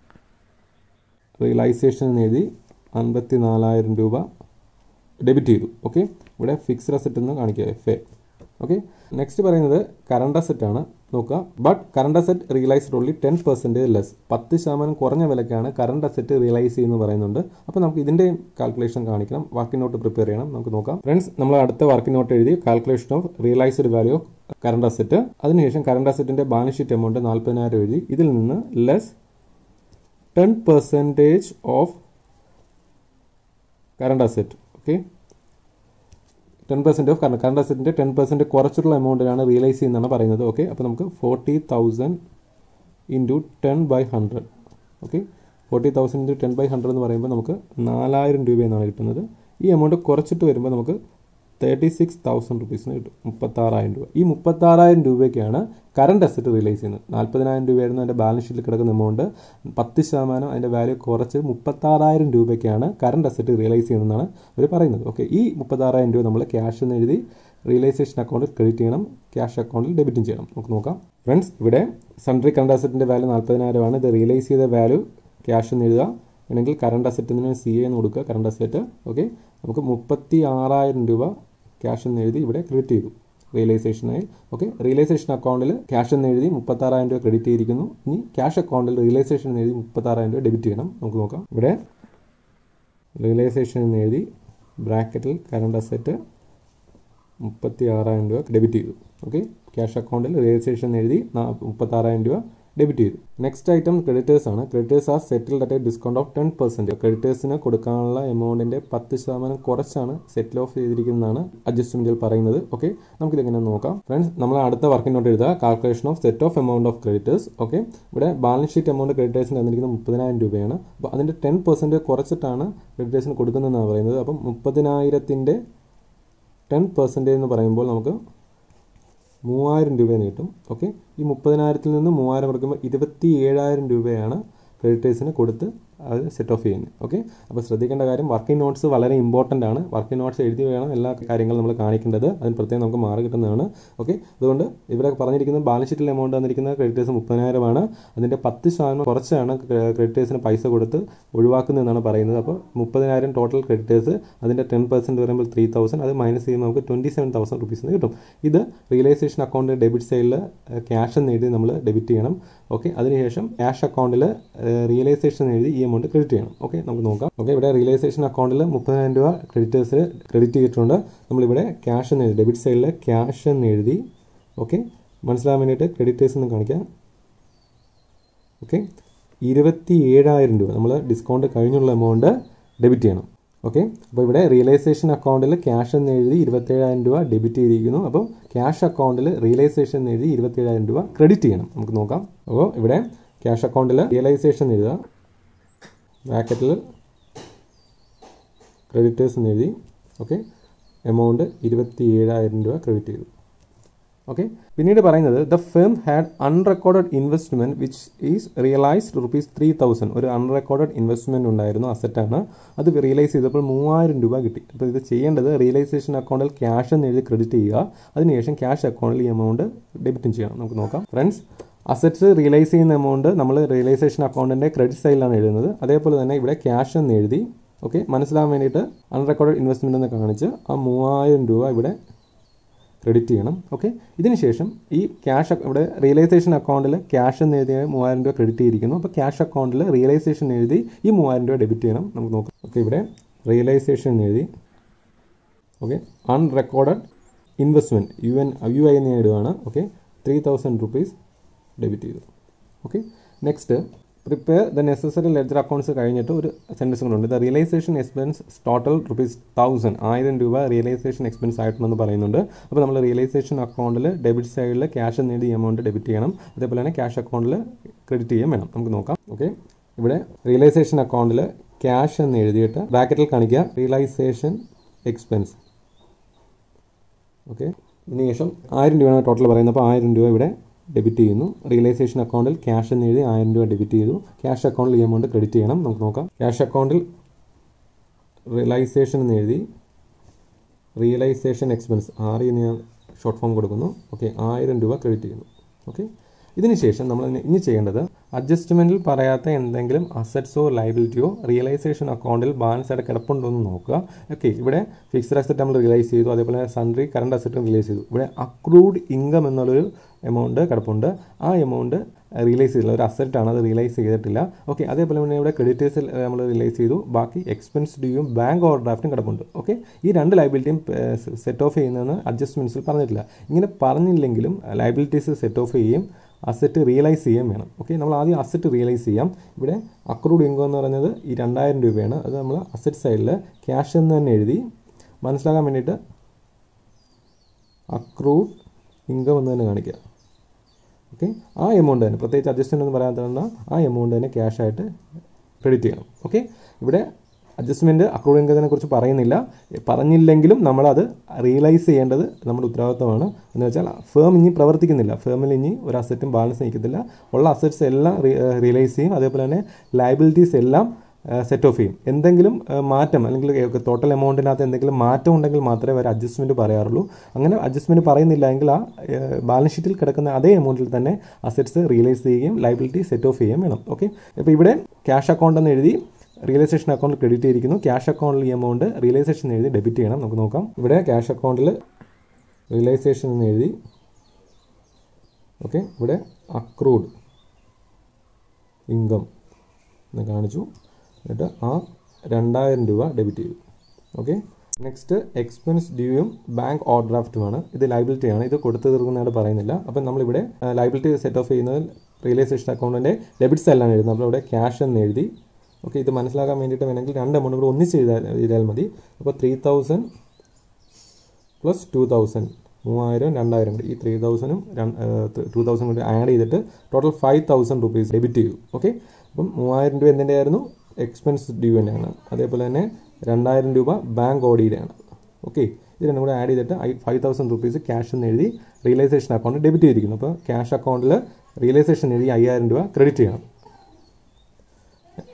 റിയലൈസേഷൻ എന്ന് എഴുതി അൻപത്തി നാലായിരം രൂപ ഡെബിറ്റ് ചെയ്തു ഓക്കെ ഇവിടെ ഫിക്സ്ഡ് അസറ്റ് എന്ന് കാണിക്കുക എഫ് എ ഓക്കെ നെക്സ്റ്റ് പറയുന്നത് കറണ്ട് അസറ്റ് ആണ് നോക്കുക but current asset realised only ten percentage less പത്ത് ശതമാനം കുറഞ്ഞ വിലക്കാണ് കറണ്ട് അസറ്റ് റിയലൈസ് ചെയ്യുന്നത് പറയുന്നുണ്ട് അപ്പോൾ നമുക്ക് ഇതിൻ്റെ കാൽക്കുലേഷൻ കാണിക്കണം വർക്കിംഗ് നോട്ട് പ്രിപ്പയർ ചെയ്യണം നമുക്ക് നോക്കാം ഫ്രണ്ട്സ് നമ്മൾ അടുത്ത വർക്കിംഗ് നോട്ട് എഴുതി calculation of realised value of current asset അതിനുശേഷം കറണ്ട് അസറ്റിൻ്റെ ബാലൻസ് ഷീറ്റ് എമൗണ്ട് നാൽപ്പതിനായിരം എഴുതി ഇതിൽ നിന്ന് less ten percentage of current asset okay ten percent of current current അസറ്റിൻ്റെ ടെൻ പെർസെൻറ്റ് കുറച്ചിട്ടുള്ള എമൗണ്ടിലാണ് റിയലൈസ് ചെയ്യുന്നതാണ് പറയുന്നത് ഓക്കെ അപ്പോൾ നമുക്ക് forty thousand into ten by hundred okay forty thousand into ten by hundred എന്ന് പറയുമ്പോൾ നമുക്ക് നാലായിരം രൂപയെന്നാണ് കിട്ടുന്നത് ഈ എമൗണ്ട് കുറച്ചിട്ട് വരുമ്പോൾ നമുക്ക് തേർട്ടി സിക്സ് തൗസൻഡ് റുപ്പീസിന് കിട്ടും മുപ്പത്താറായിരം രൂപ ഈ മുപ്പത്താറായിരം രൂപയ്ക്കാണ് കറണ്ട് അസറ്റ് റിലൈസ് ചെയ്യുന്നത് നാൽപ്പതിനായിരം രൂപയായിരുന്നു അതിൻ്റെ ബാലൻസ് ഷീറ്റിൽ കിടക്കുന്ന എമൗണ്ട് പത്ത് ശതമാനം അതിൻ്റെ വാല്യൂ കുറച്ച് മുപ്പത്താറായിരം രൂപയ്ക്കാണ് കറണ്ട് അസറ്റ് റിയലൈസ് ചെയ്യുന്നതെന്നാണ് അവർ പറയുന്നത് ഓക്കെ ഈ മുപ്പത്താറായിരം രൂപ നമ്മൾ ക്യാഷ് എന്ന് എഴുതി റിയലൈസേഷൻ അക്കൗണ്ടിൽ ക്രെഡിറ്റ് ചെയ്യണം ക്യാഷ് അക്കൗണ്ടിൽ ഡെബിറ്റും ചെയ്യണം നമുക്ക് നോക്കാം ഫ്രണ്ട്സ് ഇവിടെ സൺട്രി കറണ്ട് അസറ്റിൻ്റെ വാല്യൂ നാൽപ്പതിനായിരമാണ് ഇത് റിയലൈസ് ചെയ്ത വാല്യൂ ക്യാഷ് എന്ന് എഴുതുക വേണമെങ്കിൽ കറണ്ട് അസറ്റിന് സി എ എന്ന് കൊടുക്കുക കറണ്ട് അസറ്റ് ഓക്കെ നമുക്ക് മുപ്പത്തി ആറായിരം രൂപ ക്യാഷ് എന്ന് എഴുതി ഇവിടെ ക്രെഡിറ്റ് ചെയ്തു റിയലൈസേഷനായി ഓക്കെ റിയലൈസേഷൻ അക്കൗണ്ടിൽ ക്യാഷ് എന്ന് എഴുതി മുപ്പത്താറായിരം രൂപ ക്രെഡിറ്റ് ചെയ്തിരിക്കുന്നു ഇനി ക്യാഷ് അക്കൗണ്ടിൽ റിയലൈസേഷൻ എന്ന് എഴുതി മുപ്പത്താറായിരം രൂപ ഡെബിറ്റ് ചെയ്യണം നമുക്ക് നോക്കാം ഇവിടെ റിയലൈസേഷൻ എന്ന് എഴുതി ബ്രാക്കറ്റിൽ കറണ്ട് അസറ്റ് മുപ്പത്തി ആറായിരം രൂപ ഡെബിറ്റ് ചെയ്തു ഓക്കെ ക്യാഷ് അക്കൗണ്ടിൽ റിയലൈസേഷൻ എഴുതി മുപ്പത്താറായിരം രൂപ ഡെബിറ്റ് ചെയ്തു നെക്സ്റ്റ് ഐറ്റം ക്രെഡിറ്റേഴ്സ് ആണ് creditors are settled at a discount of ten percent ക്രെഡിറ്റേഴ്സിന് കൊടുക്കാനുള്ള എമൗണ്ടിൻ്റെ പത്ത് ശതമാനം കുറച്ചാണ് സെറ്റിൽ ഓഫ് ചെയ്തിരിക്കുന്നതാണ് അഡ്ജസ്റ്റ്മെൻറ്റിൽ പറയുന്നത് ഓക്കെ നമുക്കിത് എങ്ങനെ നോക്കാം ഫ്രണ്ട്സ് നമ്മൾ അടുത്ത വർക്കിംഗ് നോട്ട് എഴുതുക calculation of set off amount of creditors okay ഇവിടെ ബാലൻസ് ഷീറ്റ് എമൗണ്ട് ക്രെഡിറ്റേഴ്സിന് തന്നിരിക്കുന്നത് മുപ്പതിനായിരം രൂപയാണ് അപ്പോൾ അതിൻ്റെ ടെൻ പെർസെൻറ്റ് കുറച്ചിട്ടാണ് ക്രെഡിറ്റേഴ്സിന് കൊടുക്കുന്നതെന്നാണ് പറയുന്നത് അപ്പം മുപ്പതിനായിരത്തിൻ്റെ ടെൻ പെർസെൻറ്റേജ് എന്ന് പറയുമ്പോൾ നമുക്ക് മൂവായിരം രൂപയെന്ന് കിട്ടും ഓക്കെ ഈ മുപ്പതിനായിരത്തിൽ നിന്ന് മൂവായിരം കൊടുക്കുമ്പോൾ ഇരുപത്തി ഏഴായിരം രൂപയാണ് ക്രെഡിറ്റേഴ്സിന് കൊടുത്ത് അത് സെറ്റ് ഓഫ് ചെയ്യുന്നത് ഓക്കെ അപ്പോൾ ശ്രദ്ധിക്കേണ്ട കാര്യം വർക്കിംഗ് നോട്ട്സ് വളരെ ഇമ്പോർട്ടൻ്റ് ആണ് വർക്കിംഗ് നോട്ട്സ് എഴുതി വേണം എല്ലാ കാര്യങ്ങളും നമ്മൾ കാണിക്കേണ്ടത് അതിന് പ്രത്യേകം നമുക്ക് മാറി കിട്ടുന്നതാണ് ഓക്കെ അതുകൊണ്ട് ഇവിടെ പറഞ്ഞിരിക്കുന്നത് ബാലൻസ് ഷീറ്റിൽ എമൗണ്ട് തന്നിരിക്കുന്ന ക്രെഡിറ്റേഴ്സ് മുപ്പതിനായിരമാണ് അതിൻ്റെ പത്ത് ശതമാനം കുറച്ചാണ് ക്രെഡിറ്റേഴ്സിന് പൈസ കൊടുത്ത് ഒഴിവാക്കുന്നതെന്നാണ് പറയുന്നത് അപ്പോൾ മുപ്പതിനായിരം ടോട്ടൽ ക്രെഡിറ്റേഴ്സ് അതിൻ്റെ ടെൻ പെർസെൻറ്റ് വരുമ്പോൾ ത്രീ തൗസൻഡ് അത് മൈനസ് ചെയ്യുമ്പോൾ നമുക്ക് ട്വൻറ്റി സെവൻ തൗസൻഡ് റുപ്പീസ് കിട്ടും ഇത് റിയലൈസേഷൻ അക്കൗണ്ട് ഡെബിറ്റ് സൈഡിൽ ക്യാഷ് എന്ന് എഴുതി നമ്മൾ ഡെബിറ്റ് ചെയ്യണം ഓക്കെ അതിനുശേഷം ക്യാഷ് അക്കൗണ്ടിൽ റിയലൈസേഷൻ എഴുതി ഈ എമൗണ്ട് ക്രെഡിറ്റ് ചെയ്യണം ഓക്കെ നമുക്ക് നോക്കാം ഓക്കെ ഇവിടെ റിയലൈസേഷൻ അക്കൗണ്ടിൽ മുപ്പതിനായിരം രൂപ ക്രെഡിറ്റേഴ്സിൽ ക്രെഡിറ്റ് ചെയ്തിട്ടുണ്ട് നമ്മളിവിടെ ക്യാഷ് എന്ന് എഴുതി ഡെബിറ്റ് സൈഡിൽ ക്യാഷ് എന്ന് എഴുതി ഓക്കെ മനസ്സിലാകാൻ വേണ്ടിയിട്ട് ക്രെഡിറ്റേഴ്സ് എന്ന് കാണിക്കാം ഓക്കെ ഇരുപത്തി ഏഴായിരം രൂപ നമ്മൾ ഡിസ്കൗണ്ട് കഴിഞ്ഞുള്ള എമൗണ്ട് ഡെബിറ്റ് ചെയ്യണം ഓക്കെ അപ്പോൾ ഇവിടെ റിയലൈസേഷൻ അക്കൗണ്ടിൽ ക്യാഷ് എന്ന് എഴുതി ഇരുപത്തേഴായിരം രൂപ ഡെബിറ്റ് ചെയ്തിരിക്കുന്നു അപ്പോൾ ക്യാഷ് അക്കൗണ്ടിൽ റിയലൈസേഷൻ എന്ന് എഴുതി ഇരുപത്തേഴായിരം രൂപ ക്രെഡിറ്റ് ചെയ്യണം നമുക്ക് നോക്കാം അപ്പോൾ ഇവിടെ ക്യാഷ് അക്കൗണ്ടിൽ റിയലൈസേഷൻ എഴുതുക ബ്രാക്കറ്റിൽ ക്രെഡിറ്റേഴ്സ് എന്ന് എഴുതി ഓക്കെ എമൗണ്ട് ഇരുപത്തി ഏഴായിരം രൂപ ക്രെഡിറ്റ് ചെയ്തു ഓക്കെ പിന്നീട് പറയുന്നത് the firm had unrecorded investment which is realised rupees three thousand ഒരു അൺറെക്കോർഡഡ് ഇൻവെസ്റ്റ്മെന്റ് ഉണ്ടായിരുന്നു അസറ്റാണ് അത് റിയലൈസ് ചെയ്തപ്പോൾ മൂവായിരം രൂപ കിട്ടി അപ്പോൾ ഇത് ചെയ്യേണ്ടത് റിയലൈസേഷൻ അക്കൗണ്ടിൽ ക്യാഷ് എന്ന് എഴുതി ക്രെഡിറ്റ് ചെയ്യുക അതിനുശേഷം ക്യാഷ് അക്കൗണ്ടിൽ ഈ എമൗണ്ട് ഡെബിറ്റും ചെയ്യണം നമുക്ക് നോക്കാം ഫ്രണ്ട്സ് അസറ്റ്സ് റിയലൈസ് ചെയ്യുന്ന എമൗണ്ട് നമ്മൾ റിയലൈസേഷൻ അക്കൗണ്ടിൻ്റെ ക്രെഡിറ്റ് സൈഡിലാണ് എഴുതുന്നത് അതേപോലെ തന്നെ ഇവിടെ ക്യാഷ് എന്ന് എഴുതി ഓക്കെ മനസ്സിലാകാൻ വേണ്ടിയിട്ട് അൺറെക്കോർഡഡ് ഇൻവെസ്റ്റ്മെന്റ് എന്ന് കാണിച്ച് ആ മൂവായിരം രൂപ ഇവിടെ ക്രെഡിറ്റ് ചെയ്യണം ഓക്കെ ഇതിനുശേഷം ഈ ക്യാഷ് ഇവിടെ റിയലൈസേഷൻ അക്കൗണ്ടിൽ ക്യാഷ് എന്ന് എഴുതിയ മൂവായിരം രൂപ ക്രെഡിറ്റ് ചെയ്തിരിക്കുന്നു അപ്പോൾ ക്യാഷ് അക്കൗണ്ടിൽ റിയലൈസേഷൻ എഴുതി ഈ മൂവായിരം രൂപ ഡെബിറ്റ് ചെയ്യണം നമുക്ക് നോക്കാം ഓക്കെ ഇവിടെ റിയലൈസേഷൻ എന്ന് എഴുതി okay unrecorded investment U N U I എന്ന് ഇടുകയാണ് okay three thousand rupees debit ചെയ്തു okay next prepare the necessary ledger accounts കഴിഞ്ഞിട്ട് ഒരു സെൻറ്റൻസ് കൊണ്ടുണ്ട് the realisation expense total rupees thousand ആയിരം രൂപ റിയലൈസേഷൻ എക്സ്പെൻസ് ആയിട്ടുണ്ടെന്ന് പറയുന്നുണ്ട് അപ്പോൾ നമ്മൾ റിയലൈസേഷൻ അക്കൗണ്ടിൽ ഡെബിറ്റ് സൈഡിൽ ക്യാഷ് നേടി എമൗണ്ട് ഡെബിറ്റ് ചെയ്യണം അതേപോലെ തന്നെ ക്യാഷ് അക്കൗണ്ടിൽ ക്രെഡിറ്റ് ചെയ്യാൻ വേണം നമുക്ക് നോക്കാം ഓക്കെ ഇവിടെ റിയലൈസേഷൻ അക്കൗണ്ടിൽ ക്യാഷ് എന്ന് എഴുതിയിട്ട് ബ്രാക്കറ്റിൽ കാണിക്കുക റിയലൈസേഷൻ എക്സ്പെൻസ് ഓക്കെ ഇതിനുശേഷം ആയിരം രൂപയാണ് ടോട്ടൽ പറയുന്നത് അപ്പോൾ ആയിരം രൂപ ഇവിടെ ഡെബിറ്റ് ചെയ്യുന്നു റിയലൈസേഷൻ അക്കൗണ്ടിൽ ക്യാഷ് എന്ന് എഴുതി ആയിരം രൂപ ഡെബിറ്റ് ചെയ്തു ക്യാഷ് അക്കൗണ്ടിൽ ഈ എമൗണ്ട് ക്രെഡിറ്റ് ചെയ്യണം നമുക്ക് നോക്കാം ക്യാഷ് അക്കൗണ്ടിൽ റിയലൈസേഷൻ എന്ന് എഴുതി റിയലൈസേഷൻ എക്സ്പെൻസ് ആർ എന്ന് ഞാൻ ഷോർട്ട് ഫോം കൊടുക്കുന്നു ഓക്കെ ആയിരം രൂപ ക്രെഡിറ്റ് ചെയ്യുന്നു ഓക്കെ ഇതിനുശേഷം നമ്മൾ ഇനി ചെയ്യേണ്ടത് അഡ്ജസ്റ്റ്മെൻറ്റിൽ പറയാത്ത എന്തെങ്കിലും അസറ്റ്സോ ലൈബിലിറ്റിയോ റിയലൈസേഷൻ അക്കൗണ്ടിൽ ബാലൻസ് ആയിട്ട് കിടപ്പുണ്ടോ എന്ന് നോക്കുക ഓക്കെ ഇവിടെ ഫിക്സ്ഡ് അസറ്റ് നമ്മൾ റിയലൈസ് ചെയ്തു അതേപോലെ സൺട്രി കറണ്ട് അസറ്റും റിയലൈസ് ചെയ്തു ഇവിടെ അക്രൂഡ് ഇൻകം എന്നുള്ളൊരു എമൗണ്ട് കിടപ്പുണ്ട് ആ എമൗണ്ട് റിയലൈസ് ചെയ്തില്ല ഒരു അസറ്റാണ് അത് റിയലൈസ് ചെയ്തിട്ടില്ല ഓക്കെ അതേപോലെ തന്നെ ഇവിടെ ക്രെഡിറ്റേഴ്സിൽ നമ്മൾ റിയലൈസ് ചെയ്തു ബാക്കി എക്സ്പെൻസ് ഡ്യൂയും ബാങ്ക് ഓവർ ഡ്രാഫ്റ്റും കിടപ്പുണ്ട് ഓക്കെ ഈ രണ്ട് ലൈബിലിറ്റിയും സെറ്റ് ഓഫ് ചെയ്യുന്നതെന്ന് അഡ്ജസ്റ്റ്മെൻറ്റ്സിൽ പറഞ്ഞിട്ടില്ല ഇങ്ങനെ പറഞ്ഞില്ലെങ്കിലും ലൈബിലിറ്റീസ് സെറ്റ് ഓഫ് ചെയ്യുകയും അസറ്റ് റിയലൈസ് ചെയ്യാൻ വേണം ഓക്കെ നമ്മൾ ആദ്യം അസറ്റ് റിയലൈസ് ചെയ്യാം ഇവിടെ അക്രൂഡ് ഇൻകം എന്ന് പറയുന്നത് ഈ രണ്ടായിരം രൂപയാണ് അത് നമ്മൾ അസറ്റ് സൈഡിൽ ക്യാഷ് എന്ന് തന്നെ എഴുതി മനസ്സിലാക്കാൻ വേണ്ടിയിട്ട് അക്രൂഡ് ഇൻകം എന്ന് തന്നെ കാണിക്കുക ഓക്കെ ആ എമൗണ്ട് തന്നെ പ്രത്യേകിച്ച് അഡ്ജസ്റ്റ്മെൻ്റ് എന്ന് പറയാത്തതുകൊണ്ട് ആ എമൗണ്ട് തന്നെ ക്യാഷ് ആയിട്ട് ക്രെഡിറ്റ് ചെയ്യണം ഓക്കെ ഇവിടെ അഡ്ജസ്റ്റ്മെൻറ്റ് അക്രൂഡ് ഇൻകത്തിനെ കുറിച്ച് പറയുന്നില്ല പറഞ്ഞില്ലെങ്കിലും നമ്മളത് റിയലൈസ് ചെയ്യേണ്ടത് നമ്മുടെ ഉത്തരവാദിത്തമാണ് എന്ന് വെച്ചാൽ ഫേം ഇനി പ്രവർത്തിക്കുന്നില്ല ഫേമിൽ ഇനി ഒരു അസറ്റും ബാലൻസ് നിൽക്കത്തില്ല ഉള്ള അസറ്റ്സ് എല്ലാം റിയലൈസ് ചെയ്യും അതേപോലെ തന്നെ ലയബിലിറ്റീസ് എല്ലാം സെറ്റ് ഓഫ് ചെയ്യും എന്തെങ്കിലും മാറ്റം അല്ലെങ്കിൽ ടോട്ടൽ എമൗണ്ടിനകത്ത് എന്തെങ്കിലും മാറ്റം ഉണ്ടെങ്കിൽ മാത്രമേ അവർ അഡ്ജസ്റ്റ്മെൻറ്റ് പറയാറുള്ളൂ അങ്ങനെ അഡ്ജസ്റ്റ്മെൻറ്റ് പറയുന്നില്ല എങ്കിൽ ആ ബാലൻസ് ഷീറ്റിൽ കിടക്കുന്ന അതേ എമൗണ്ടിൽ തന്നെ അസറ്റ്സ് റിയലൈസ് ചെയ്യുകയും ലൈബിലിറ്റി സെറ്റ് ഓഫ് ചെയ്യുകയും വേണം ഓക്കെ അപ്പോൾ ഇവിടെ ക്യാഷ് അക്കൗണ്ട് എന്ന് എഴുതി റിയലൈസേഷൻ അക്കൗണ്ടിൽ ക്രെഡിറ്റ് ചെയ്തിരിക്കുന്നു ക്യാഷ് അക്കൗണ്ടിൽ ഈ എമൗണ്ട് റിയലൈസേഷൻ എഴുതി ഡെബിറ്റ് ചെയ്യണം നമുക്ക് നോക്കാം ഇവിടെ ക്യാഷ് അക്കൗണ്ടിൽ റിയലൈസേഷൻ എന്ന് എഴുതി ഓക്കെ ഇവിടെ അക്രൂഡ് ഇൻകം എന്ന് കാണിച്ചു എന്നിട്ട് ആ രണ്ടായിരം രൂപ ഡെബിറ്റ് ചെയ്തു ഓക്കെ നെക്സ്റ്റ് എക്സ്പെൻസ് ഡ്യൂയും ബാങ്ക് ഓവർ ഡ്രാഫ്റ്റുമാണ് ഇത് ലൈബിലിറ്റി ആണ് ഇത് കൊടുത്തു തീർക്കുന്നതായിട്ട് പറയുന്നില്ല അപ്പം നമ്മളിവിടെ ലൈബിലിറ്റി സെറ്റ് ഓഫ് ചെയ്യുന്നത് റിയലൈസേഷൻ അക്കൗണ്ടിൻ്റെ ഡെബിറ്റ് സൈഡിലാണ് എഴുതുന്നത് നമ്മളിവിടെ ക്യാഷ് എന്ന് എഴുതി ഓക്കെ ഇത് മനസ്സിലാക്കാൻ വേണ്ടിയിട്ട് വേണമെങ്കിൽ രണ്ട് എമൗണ്ട് കൂടെ ഒന്നിച്ച് ചെയ്താൽ ചെയ്താൽ മതി അപ്പോൾ three thousand plus two thousand മൂവായിരം രണ്ടായിരം കൂടി ഈ ത്രീ തൗസൻഡും ടു തൗസൻഡ് കൂടി ആഡ് ചെയ്തിട്ട് total five thousand rupees debit ചെയ്തു ഓക്കെ അപ്പം മൂവായിരം രൂപ എന്തിൻ്റെ ആയിരുന്നു എക്സ്പെൻസ് ഡ്യൂ തന്നെയാണ് അതേപോലെ തന്നെ രണ്ടായിരം രൂപ ബാങ്ക് ഓഡിയുടെയാണ് ഓക്കെ ഇത് രണ്ടും കൂടെ ആഡ് ചെയ്തിട്ട് ഐ ഫൈവ് തൗസൻഡ് റുപ്പീസ് ക്യാഷ് എന്ന് എഴുതി റിയലൈസേഷൻ അക്കൗണ്ട് ഡെബിറ്റ് ചെയ്തിരിക്കുന്നു അപ്പോൾ ക്യാഷ് അക്കൗണ്ടിൽ റിയലൈസേഷൻ എഴുതി അയ്യായിരം രൂപ ക്രെഡിറ്റ് ചെയ്യണം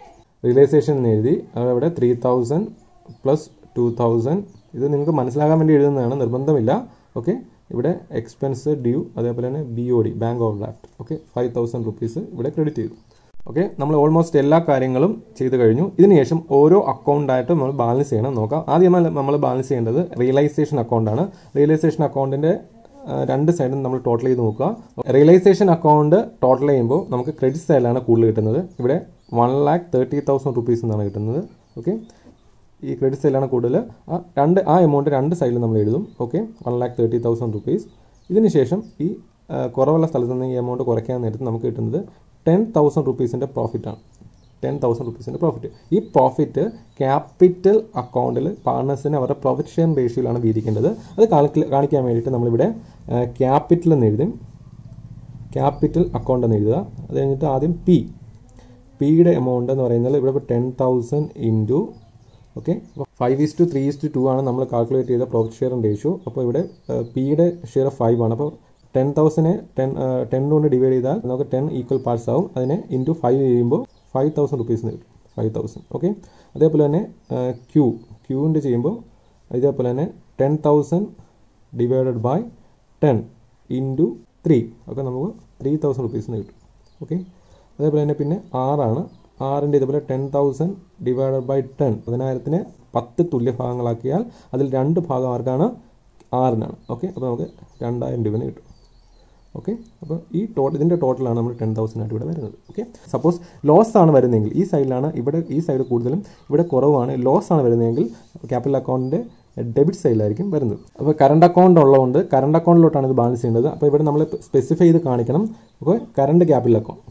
റിയലൈസേഷൻ എന്ന് എഴുതി അവിടെ three thousand plus two thousand ഇത് നിങ്ങൾക്ക് മനസ്സിലാകാൻ വേണ്ടി എഴുതുന്നതാണ് നിർബന്ധമില്ല ഓക്കെ ഇവിടെ എക്സ്പെൻസ് ഡ്യൂ അതേപോലെ തന്നെ B O D bank of draft okay five thousand rupees ഇവിടെ ക്രെഡിറ്റ് ചെയ്തു ഓക്കെ നമ്മൾ ഓൾമോസ്റ്റ് എല്ലാ കാര്യങ്ങളും ചെയ്തു കഴിഞ്ഞു ഇതിനുശേഷം ഓരോ അക്കൗണ്ടായിട്ട് നമ്മൾ ബാലൻസ് ചെയ്യണം നോക്കാം ആദ്യം നമ്മൾ ബാലൻസ് ചെയ്യേണ്ടത് റിയലൈസേഷൻ അക്കൗണ്ടാണ് റിയലൈസേഷൻ അക്കൗണ്ടിൻ്റെ രണ്ട് സൈഡും നമ്മൾ ടോട്ടൽ ചെയ്ത് നോക്കുക റിയലൈസേഷൻ അക്കൗണ്ട് ടോട്ടൽ ചെയ്യുമ്പോൾ നമുക്ക് ക്രെഡിറ്റ് സൈഡിലാണ് കൂടുതൽ കിട്ടുന്നത് ഇവിടെ one lakh thirty thousand rupees എന്നാണ് കിട്ടുന്നത് ഓക്കെ ഈ ക്രെഡിറ്റ് സൈഡിലാണ് കൂടുതൽ ആ രണ്ട് ആ എമൗണ്ട് രണ്ട് സൈഡിൽ നമ്മൾ എഴുതും okay one lakh thirty thousand rupees ഇതിന് ശേഷം ഈ കുറവുള്ള സ്ഥലത്ത് നിന്ന് ഈ എമൗണ്ട് കുറയ്ക്കാൻ നേരത്ത് നമുക്ക് കിട്ടുന്നത് ടെൻ തൗസൻഡ് റുപ്പീസിൻ്റെ പ്രോഫിറ്റാണ് ടെൻ തൗസൻഡ് റുപ്പീസിൻ്റെ പ്രോഫിറ്റ് ഈ പ്രോഫിറ്റ് ക്യാപിറ്റൽ അക്കൗണ്ടിൽ പാർട്ട്നേഴ്സിന് അവരുടെ പ്രോഫിറ്റ് ഷെയർ റേഷ്യോയിലാണ് വീതിക്കേണ്ടത് അത് കാണിക്കാൻ വേണ്ടിയിട്ട് നമ്മളിവിടെ ക്യാപിറ്റൽ എന്ന് എഴുതും ക്യാപിറ്റൽ അക്കൗണ്ട് എന്ന് എഴുതുക അത് കഴിഞ്ഞിട്ട് ആദ്യം പി പിയുടെ എമൗണ്ട് എന്ന് പറയുന്നത് ഇവിടെ ഇപ്പോൾ ടെൻ തൗസൻഡ് ഇൻറ്റു ഓക്കെ അപ്പോൾ five is to three is to two ആണ് നമ്മൾ കാൽക്കുലേറ്റ് ചെയ്ത പ്രോഫിറ്റ് ഷെയർ റേഷ്യോ അപ്പോൾ ഇവിടെ പിയുടെ ഷെയർ ഫൈവ് ആണ് അപ്പോൾ ടെൻ തൗസൻഡ് ടെൻ ടെൻ കൊണ്ട് ഡിവൈഡ് ചെയ്താൽ നമുക്ക് ടെൻ ഈക്വൽ പാർട്സ് ആവും അതിനെ ഇൻറ്റു ഫൈവ് ചെയ്യുമ്പോൾ ഫൈവ് തൗസൻഡ് റുപ്പീസ് കിട്ടും ഫൈവ് തൗസൻഡ് ഓക്കെ അതേപോലെ തന്നെ ക്യൂ ക്യൂവിൻ്റെ ചെയ്യുമ്പോൾ ഇതേപോലെ തന്നെ ten thousand divided by ten into three okay നമുക്ക് ത്രീ തൗസൻഡ് റുപ്പീസിന് കിട്ടും ഓക്കെ അതേപോലെ തന്നെ പിന്നെ ആറാണ് ആറിൻ്റെ ഇതുപോലെ ten thousand divided by ten പതിനായിരത്തിന് പത്ത് തുല്യ ഭാഗങ്ങളാക്കിയാൽ അതിൽ രണ്ട് ഭാഗം ആർക്കാണ് ആറിനാണ് ഓക്കെ അപ്പോൾ നമുക്ക് രണ്ടായിരം രൂപന് കിട്ടും ഓക്കെ അപ്പോൾ ഈ ടോട്ടൽ ഇതിൻ്റെ ടോട്ടലാണ് നമ്മൾ ടെൻ തൗസൻഡ് ആയിട്ട് ഇവിടെ വരുന്നത് ഓക്കെ സപ്പോസ് ലോസ് ആണ് വരുന്നതെങ്കിൽ ഈ സൈഡിലാണ് ഇവിടെ ഈ സൈഡ് കൂടുതലും ഇവിടെ കുറവാണ് ലോസ് ആണ് വരുന്നതെങ്കിൽ ക്യാപിറ്റൽ അക്കൗണ്ടിൻ്റെ ഡെബിറ്റ് സൈഡിലായിരിക്കും വരുന്നത് അപ്പോൾ കറണ്ട് അക്കൗണ്ട് ഉള്ളതുകൊണ്ട് കറണ്ട് അക്കൗണ്ടിലോട്ടാണ് ഇത് ബാലൻസ് ചെയ്യേണ്ടത് അപ്പോൾ ഇവിടെ നമ്മൾ സ്പെസിഫൈ ചെയ്ത് കാണിക്കണം അപ്പോൾ current capital account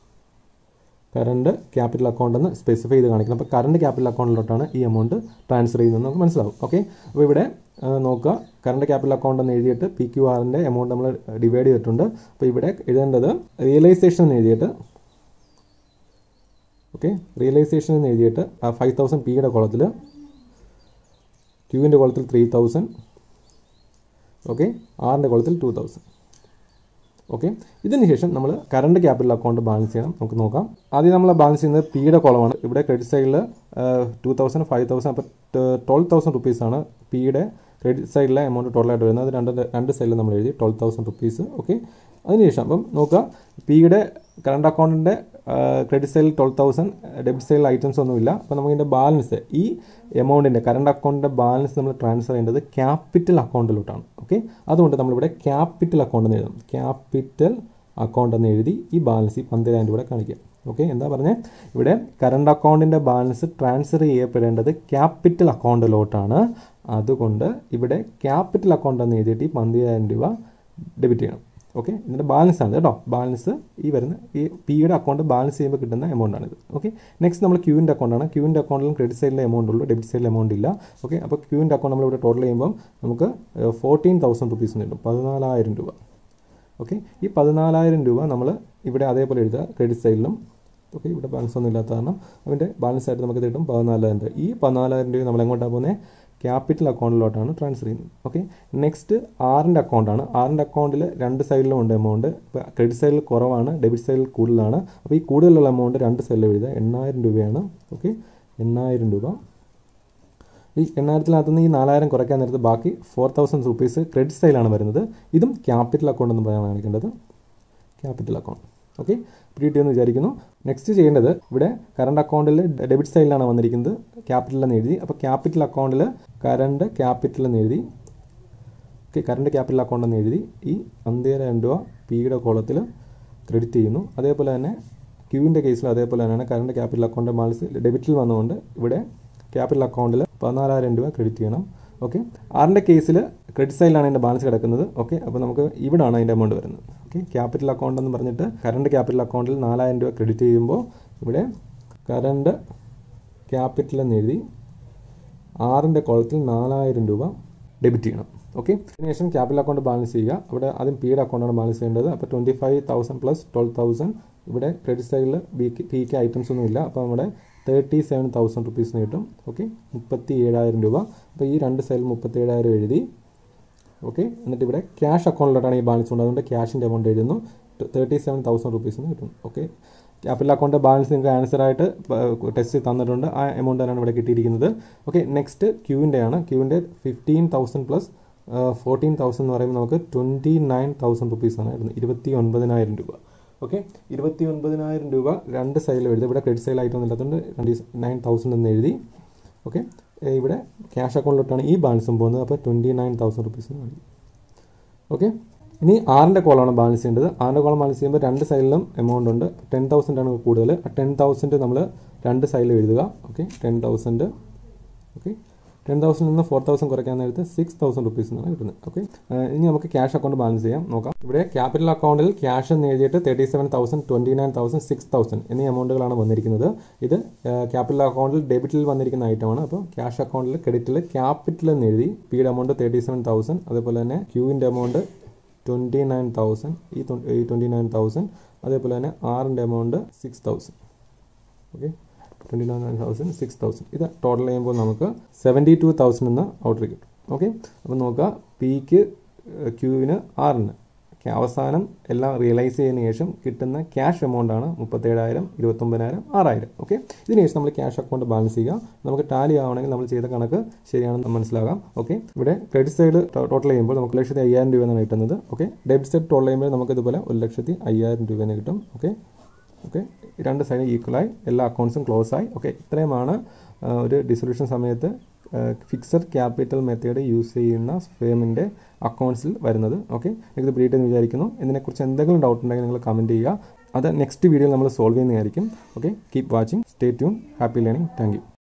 current capital account എന്ന് സ്പെസിഫൈ ചെയ്ത് കാണിക്കണം അപ്പോൾ കറണ്ട് ക്യാപിറ്റൽ അക്കൗണ്ടിലോട്ടാണ് ഈ എമൗണ്ട് ട്രാൻസ്ഫർ ചെയ്യുന്നത് നമുക്ക് മനസ്സിലാവും ഓക്കെ അപ്പോൾ ഇവിടെ നോക്കുക കറണ്ട് ക്യാപിറ്റൽ അക്കൗണ്ട് എന്ന് എഴുതിയിട്ട് പി ക്യു ആറിൻ്റെ എമൗണ്ട് നമ്മൾ ഡിവൈഡ് ചെയ്തിട്ടുണ്ട് അപ്പോൾ ഇവിടെ എഴുതേണ്ടത് റിയലൈസേഷൻ എന്ന് എഴുതിയിട്ട് ഓക്കെ റിയലൈസേഷൻ എന്ന് എഴുതിയിട്ട് ഫൈവ് തൗസൻഡ് പിയുടെ കുളത്തിൽ ക്യൂവിൻ്റെ കുളത്തിൽ ത്രീ തൗസൻഡ് ഓക്കെ ആറിൻ്റെ കുളത്തിൽ ടു തൗസൻഡ് ഓക്കെ ഇതിന് ശേഷം നമ്മൾ കറണ്ട് ക്യാപിറ്റൽ അക്കൗണ്ട് ബാലൻസ് ചെയ്യണം നമുക്ക് നോക്കാം ആദ്യം നമ്മൾ ബാലൻസ് ചെയ്യുന്നത് പിയുടെ കോളമാണ് ഇവിടെ ക്രെഡിറ്റ് സൈഡിൽ ടു തൗസൻഡ് ഫൈവ് തൗസൻഡ് അപ്പോൾ ട്വൽവ് തൗസൻഡ് റുപ്പീസാണ് പിയുടെ ക്രെഡിറ്റ് സൈഡിലെ എമൗണ്ട് ടോട്ടലായിട്ട് വരുന്നത് അത് രണ്ട് രണ്ട് സൈഡിൽ നമ്മൾ എഴുതി ട്വൽവ് തൗസൻഡ് റുപ്പീസ് ഓക്കെ അതിനുശേഷം അപ്പം നോക്കുക പിയുടെ കറണ്ട് അക്കൗണ്ടിൻ്റെ ക്രെഡിറ്റ് സൈഡിൽ ട്വൽവ് തൗസൻഡ് ഡെബിറ്റ് സൈഡിൽ ഐറ്റംസ് ഒന്നുമില്ല അപ്പോൾ നമുക്ക് ഇതിൻ്റെ ബാലൻസ് ഈ എമൗണ്ടിൻ്റെ കറണ്ട് അക്കൗണ്ടിൻ്റെ ബാലൻസ് നമ്മൾ ട്രാൻസ്ഫർ ചെയ്യേണ്ടത് ക്യാപിറ്റൽ അക്കൗണ്ടിലോട്ടാണ് ഓക്കെ അതുകൊണ്ട് നമ്മളിവിടെ ക്യാപിറ്റൽ അക്കൗണ്ട് എന്ന് എഴുതും ക്യാപിറ്റൽ അക്കൗണ്ട് എന്ന് എഴുതി ഈ ബാലൻസ് ഈ പന്തിരായിരം രൂപ കാണിക്കുക ഓക്കെ എന്താ പറഞ്ഞത് ഇവിടെ കറണ്ട് അക്കൗണ്ടിൻ്റെ ബാലൻസ് ട്രാൻസ്ഫർ ചെയ്യപ്പെടേണ്ടത് ക്യാപിറ്റൽ അക്കൗണ്ടിലോട്ടാണ് അതുകൊണ്ട് ഇവിടെ ക്യാപിറ്റൽ അക്കൗണ്ട് എന്ന് എഴുതിയിട്ട് ഈ പന്തിരായിരം രൂപ ഡെബിറ്റ് ചെയ്യണം ഓക്കെ ഇതിൻ്റെ ബാലൻസ് ആണ് കേട്ടോ ബാലൻസ് ഈ വരുന്ന ഈ പിയുടെ അക്കൗണ്ട് ബാലൻസ് ചെയ്യുമ്പോൾ കിട്ടുന്ന എമൗണ്ട് ആണിത് ഓക്കെ നെക്സ്റ്റ് നമ്മൾ ക്യൂവിൻ്റെ അക്കൗണ്ടാണ് ക്യൂവിൻ്റെ അക്കൗണ്ടിലും ക്രെഡിറ്റ് സൈഡിലെ എമൗണ്ട് ഉള്ളൂ ഡെബിറ്റ് സൈഡിൽ എമൗണ്ട് ഇല്ല ഓക്കെ അപ്പോൾ ക്യൂവിൻ്റെ അക്കൗണ്ട് നമ്മൾ ഇവിടെ ടോട്ടൽ ചെയ്യുമ്പോൾ നമുക്ക് ഫോർട്ടീൻ തൗസൻഡ് റുപ്പീസ് കിട്ടും പതിനാലായിരം രൂപ ഓക്കെ ഈ പതിനാലായിരം രൂപ നമ്മൾ ഇവിടെ അതേപോലെ എഴുതുക ക്രെഡിറ്റ് സൈഡിലും ഓക്കെ ഇവിടെ ബാലൻസ് ഒന്നും ഇല്ലാത്ത കാരണം അതിൻ്റെ ബാലൻസ് ആയിട്ട് നമുക്ക് കിട്ടും പതിനാലായിരം രൂപ ഈ പതിനാലായിരം രൂപ നമ്മൾ എങ്ങോട്ടാണ് പോകുന്നത് ക്യാപിറ്റൽ അക്കൗണ്ടിലോട്ടാണ് ട്രാൻസ്ഫർ ചെയ്യുന്നത് ഓക്കെ നെക്സ്റ്റ് ആറിൻ്റെ അക്കൗണ്ടാണ് ആറിൻ്റെ അക്കൗണ്ടിൽ രണ്ട് സൈഡിലും ഉണ്ട് എമൗണ്ട് ഇപ്പോൾ ക്രെഡിറ്റ് സൈഡിൽ കുറവാണ് ഡെബിറ്റ് സൈഡിൽ കൂടുതലാണ് അപ്പോൾ ഈ കൂടുതലുള്ള എമൗണ്ട് രണ്ട് സൈഡിൽ എഴുതുക എണ്ണായിരം രൂപയാണ് ഓക്കെ എണ്ണായിരം രൂപ ഈ എണ്ണായിരത്തിനകത്ത് നിന്ന് ഈ നാലായിരം കുറയ്ക്കാൻ നേരത്ത് ബാക്കി ഫോർ തൗസൻഡ് റുപ്പീസ് ക്രെഡിറ്റ് സൈഡിലാണ് വരുന്നത് ഇതും ക്യാപിറ്റൽ അക്കൗണ്ട് എന്ന് പറയാൻ കാണിക്കേണ്ടത് ക്യാപിറ്റൽ അക്കൗണ്ട് ഓക്കെ കിട്ടിയെന്ന് വിചാരിക്കുന്നു നെക്സ്റ്റ് ചെയ്യേണ്ടത് ഇവിടെ കറണ്ട് അക്കൗണ്ടിൽ ഡെബിറ്റ് സൈഡിലാണ് വന്നിരിക്കുന്നത് ക്യാപിറ്റൽ എന്ന് എഴുതി അപ്പോൾ ക്യാപിറ്റൽ അക്കൗണ്ടിൽ കറണ്ട് ക്യാപിറ്റൽ എന്ന് എഴുതി ഓക്കെ കറണ്ട് ക്യാപിറ്റൽ അക്കൗണ്ട് എന്ന് എഴുതി ഈ അന്തേരം രൂപ പിയുടെ കോളത്തിൽ ക്രെഡിറ്റ് ചെയ്യുന്നു അതേപോലെ തന്നെ ക്യൂവിൻ്റെ കേസിൽ അതേപോലെ തന്നെയാണ് കറണ്ട് ക്യാപിറ്റൽ അക്കൗണ്ട് ബാലൻസ് ഡെബിറ്റിൽ വന്നുകൊണ്ട് ഇവിടെ ക്യാപിറ്റൽ അക്കൗണ്ടിൽ പതിനാലായിരം രൂപ ക്രെഡിറ്റ് ചെയ്യണം ഓക്കെ ആറിൻ്റെ കേസിൽ ക്രെഡിറ്റ് സൈഡിലാണ് അതിൻ്റെ ബാലൻസ് കിടക്കുന്നത് ഓക്കെ അപ്പോൾ നമുക്ക് ഇവിടാണ് അതിൻ്റെ എമൗണ്ട് വരുന്നത് ഓക്കെ ക്യാപിറ്റൽ അക്കൗണ്ട് എന്ന് പറഞ്ഞിട്ട് കറണ്ട് ക്യാപിറ്റൽ അക്കൗണ്ടിൽ നാലായിരം രൂപ ക്രെഡിറ്റ് ചെയ്യുമ്പോൾ ഇവിടെ കറണ്ട് ക്യാപിറ്റൽ എന്ന് എഴുതി ആറിൻ്റെ കോളത്തിൽ നാലായിരം രൂപ ഡെബിറ്റ് ചെയ്യണം ഓക്കെ അതിനുശേഷം ക്യാപിറ്റൽ അക്കൗണ്ട് ബാലൻസ് ചെയ്യുക അവിടെ ആദ്യം പിയുടെ അക്കൗണ്ടാണ് ബാലൻസ് ചെയ്യേണ്ടത് അപ്പോൾ twenty five thousand plus twelve thousand ഇവിടെ ക്രെഡിറ്റ് സൈഡിൽ ബി പിക്ക് ഐറ്റംസ് ഒന്നും ഇല്ല അപ്പോൾ നമ്മുടെ തേർട്ടി സെവൻ തൗസൻഡ് റുപ്പീസിന് കിട്ടും ഓക്കെ മുപ്പത്തി ഏഴായിരം രൂപ അപ്പോൾ ഈ രണ്ട് സൈഡിൽ മുപ്പത്തി ഏഴായിരം എഴുതി ഓക്കെ എന്നിട്ട് ഇവിടെ ക്യാഷ് അക്കൗണ്ടിലോട്ടാണ് ഈ ബാലൻസ് ഉണ്ട് അതുകൊണ്ട് ക്യാഷിൻ്റെ എമൗണ്ട് എഴുതുന്നു തേർട്ടി സെവൻ തൗസൻഡ് റുപ്പീസിന് കിട്ടും ഓക്കെ ക്യാപിറ്റൽ അക്കൗണ്ട് ബാലൻസ് നിങ്ങൾക്ക് ആൻസർ ആയിട്ട് ടെസ്റ്റ് തന്നിട്ടുണ്ട് ആ എമൗണ്ട് തന്നെയാണ് ഇവിടെ കിട്ടിയിരിക്കുന്നത് ഓക്കെ നെക്സ്റ്റ് ക്യൂവിൻ്റെ ആണ് ക്യൂവിൻ്റെ fifteen thousand plus fourteen thousand എന്ന് പറയുമ്പോൾ നമുക്ക് ട്വൻറ്റി നയൻ തൗസൻഡ് റുപ്പീസാണ് വരുന്നത് ഇരുപത്തി ഒൻപതിനായിരം രൂപ ഓക്കെ ഇരുപത്തി ഒൻപതിനായിരം രൂപ രണ്ട് സൈഡിലും എഴുതി ഇവിടെ ക്രെഡിറ്റ് സൈഡ് ആയിട്ടൊന്നും ഇല്ലാത്തതുകൊണ്ട് ട്വൻറ്റി നയൻ തൗസൻഡ് എന്ന് എഴുതി ഓക്കെ ഇവിടെ ക്യാഷ് അക്കൗണ്ടിലോട്ടാണ് ഈ ബാലൻസും പോകുന്നത് അപ്പോൾ ട്വൻറ്റി നയൻ തൗസൻഡ് റുപ്പീസ് എന്ന് എഴുതി ഓക്കെ ഇനി ആറിൻ്റെ കോളമാണ് ബാലൻസ് ചെയ്യേണ്ടത് ആറിൻ്റെ കോളം ബാലൻസ് ചെയ്യുമ്പോൾ രണ്ട് സൈഡിലും എമൗണ്ട് ഉണ്ട് ടെൻ തൗസൻഡ് ആണ് കൂടുതൽ ആ ടെൻ തൗസൻഡ് നമ്മൾ രണ്ട് സൈഡിലും എഴുതുക okay ten thousand okay ten thousand നിന്ന് ഫോർ തൗസൻഡ് കുറയ്ക്കാൻ നേരത്ത് സിക്സ് തൗസൻഡ് റുപ്പീസ് എന്നാണ് കിട്ടുന്നത് ഓക്കെ ഇനി നമുക്ക് ക്യാഷ് അക്കൗണ്ട് ബാലൻസ് ചെയ്യാം നോക്കാം ഇവിടെ ക്യാപിറ്റൽ അക്കൗണ്ടിൽ ക്യാഷ് എന്ന് എഴുതിയിട്ട് thirty seven thousand twenty nine thousand six thousand എന്നീ എമൗണ്ടുകളാണ് വന്നിരിക്കുന്നത് ഇത് ക്യാപിറ്റൽ അക്കൗണ്ടിൽ ഡെബിറ്റിൽ വന്നിരിക്കുന്ന ഐറ്റമാണ് അപ്പോൾ ക്യാഷ് അക്കൗണ്ടിൽ ക്രെഡിറ്റിൽ ക്യാപിറ്റൽ എന്ന് എഴുതി പിയുടെ എമൗണ്ട് തേർട്ടി സെവൻ തൗസൻഡ് അതേപോലെ തന്നെ ക്യൂവിൻ്റെ എമൗണ്ട് ട്വൻറ്റി നയൻ തൗസൻഡ് ഈ ഈ ട്വൻറ്റി നയൻ തൗസൻഡ് അതേപോലെ തന്നെ ആറിൻ്റെ amount six thousand okay twenty nine thousand six thousand ഇത് ടോട്ടൽ ചെയ്യുമ്പോൾ നമുക്ക് സെവൻറ്റി ടു തൗസൻഡ് എന്ന് ഔട്ടർ കിട്ടും ഓക്കെ അപ്പോൾ നോക്കുക പിക്ക് ക്യൂവിന് ആറിന് അവസാനം എല്ലാം റിയലൈസ് ചെയ്തതിന് ശേഷം കിട്ടുന്ന ക്യാഷ് എമൗണ്ട് ആണ് മുപ്പത്തേഴായിരം ഇരുപത്തൊമ്പതിനായിരം ആറായിരം ഓക്കെ ഇതിന് ശേഷം നമ്മൾ ക്യാഷ് അക്കൗണ്ട് ബാലൻസ് ചെയ്യുക നമുക്ക് ടാലി ആവണമെങ്കിൽ നമ്മൾ ചെയ്ത കണക്ക് ശരിയാണെന്ന് മനസ്സിലാകാം ഓക്കെ ഇവിടെ ക്രെഡിറ്റ് സൈഡ് ടോട്ടൽ ചെയ്യുമ്പോൾ നമുക്ക് ഒരു ലക്ഷത്തി അയ്യായിരം രൂപയാണ് കിട്ടുന്നത് ഓക്കെ ഡെബിറ്റ് സൈഡ് ടോട്ടൽ ചെയ്യുമ്പോൾ നമുക്ക് ഇതുപോലെ ഒരു ലക്ഷത്തി അയ്യായിരം രൂപേനെ കിട്ടും ഓക്കെ ഓക്കെ രണ്ട് സൈഡ് ഈക്വലായി എല്ലാ അക്കൗണ്ട്സും ക്ലോസ് ആയി ഓക്കെ ഇത്രയുമാണ് ഒരു ഡിസൊല്യൂഷൻ സമയത്ത് ഫിക്സഡ് ക്യാപിറ്റൽ മെത്തേഡ് യൂസ് ചെയ്യുന്ന ഫേമിൻ്റെ അക്കൗണ്ട്സിൽ വരുന്നത് ഓക്കെ നിങ്ങൾക്ക് പിടിയിട്ടെന്ന് വിചാരിക്കുന്നു ഇതിനെക്കുറിച്ച് എന്തെങ്കിലും ഡൗട്ട് ഉണ്ടെങ്കിൽ നിങ്ങൾ കമൻറ്റ് ചെയ്യുക അത് നെക്സ്റ്റ് വീഡിയോയിൽ നമ്മൾ സോൾവ് ചെയ്യുന്നതായിരിക്കും okay keep watching stay tune happy learning thank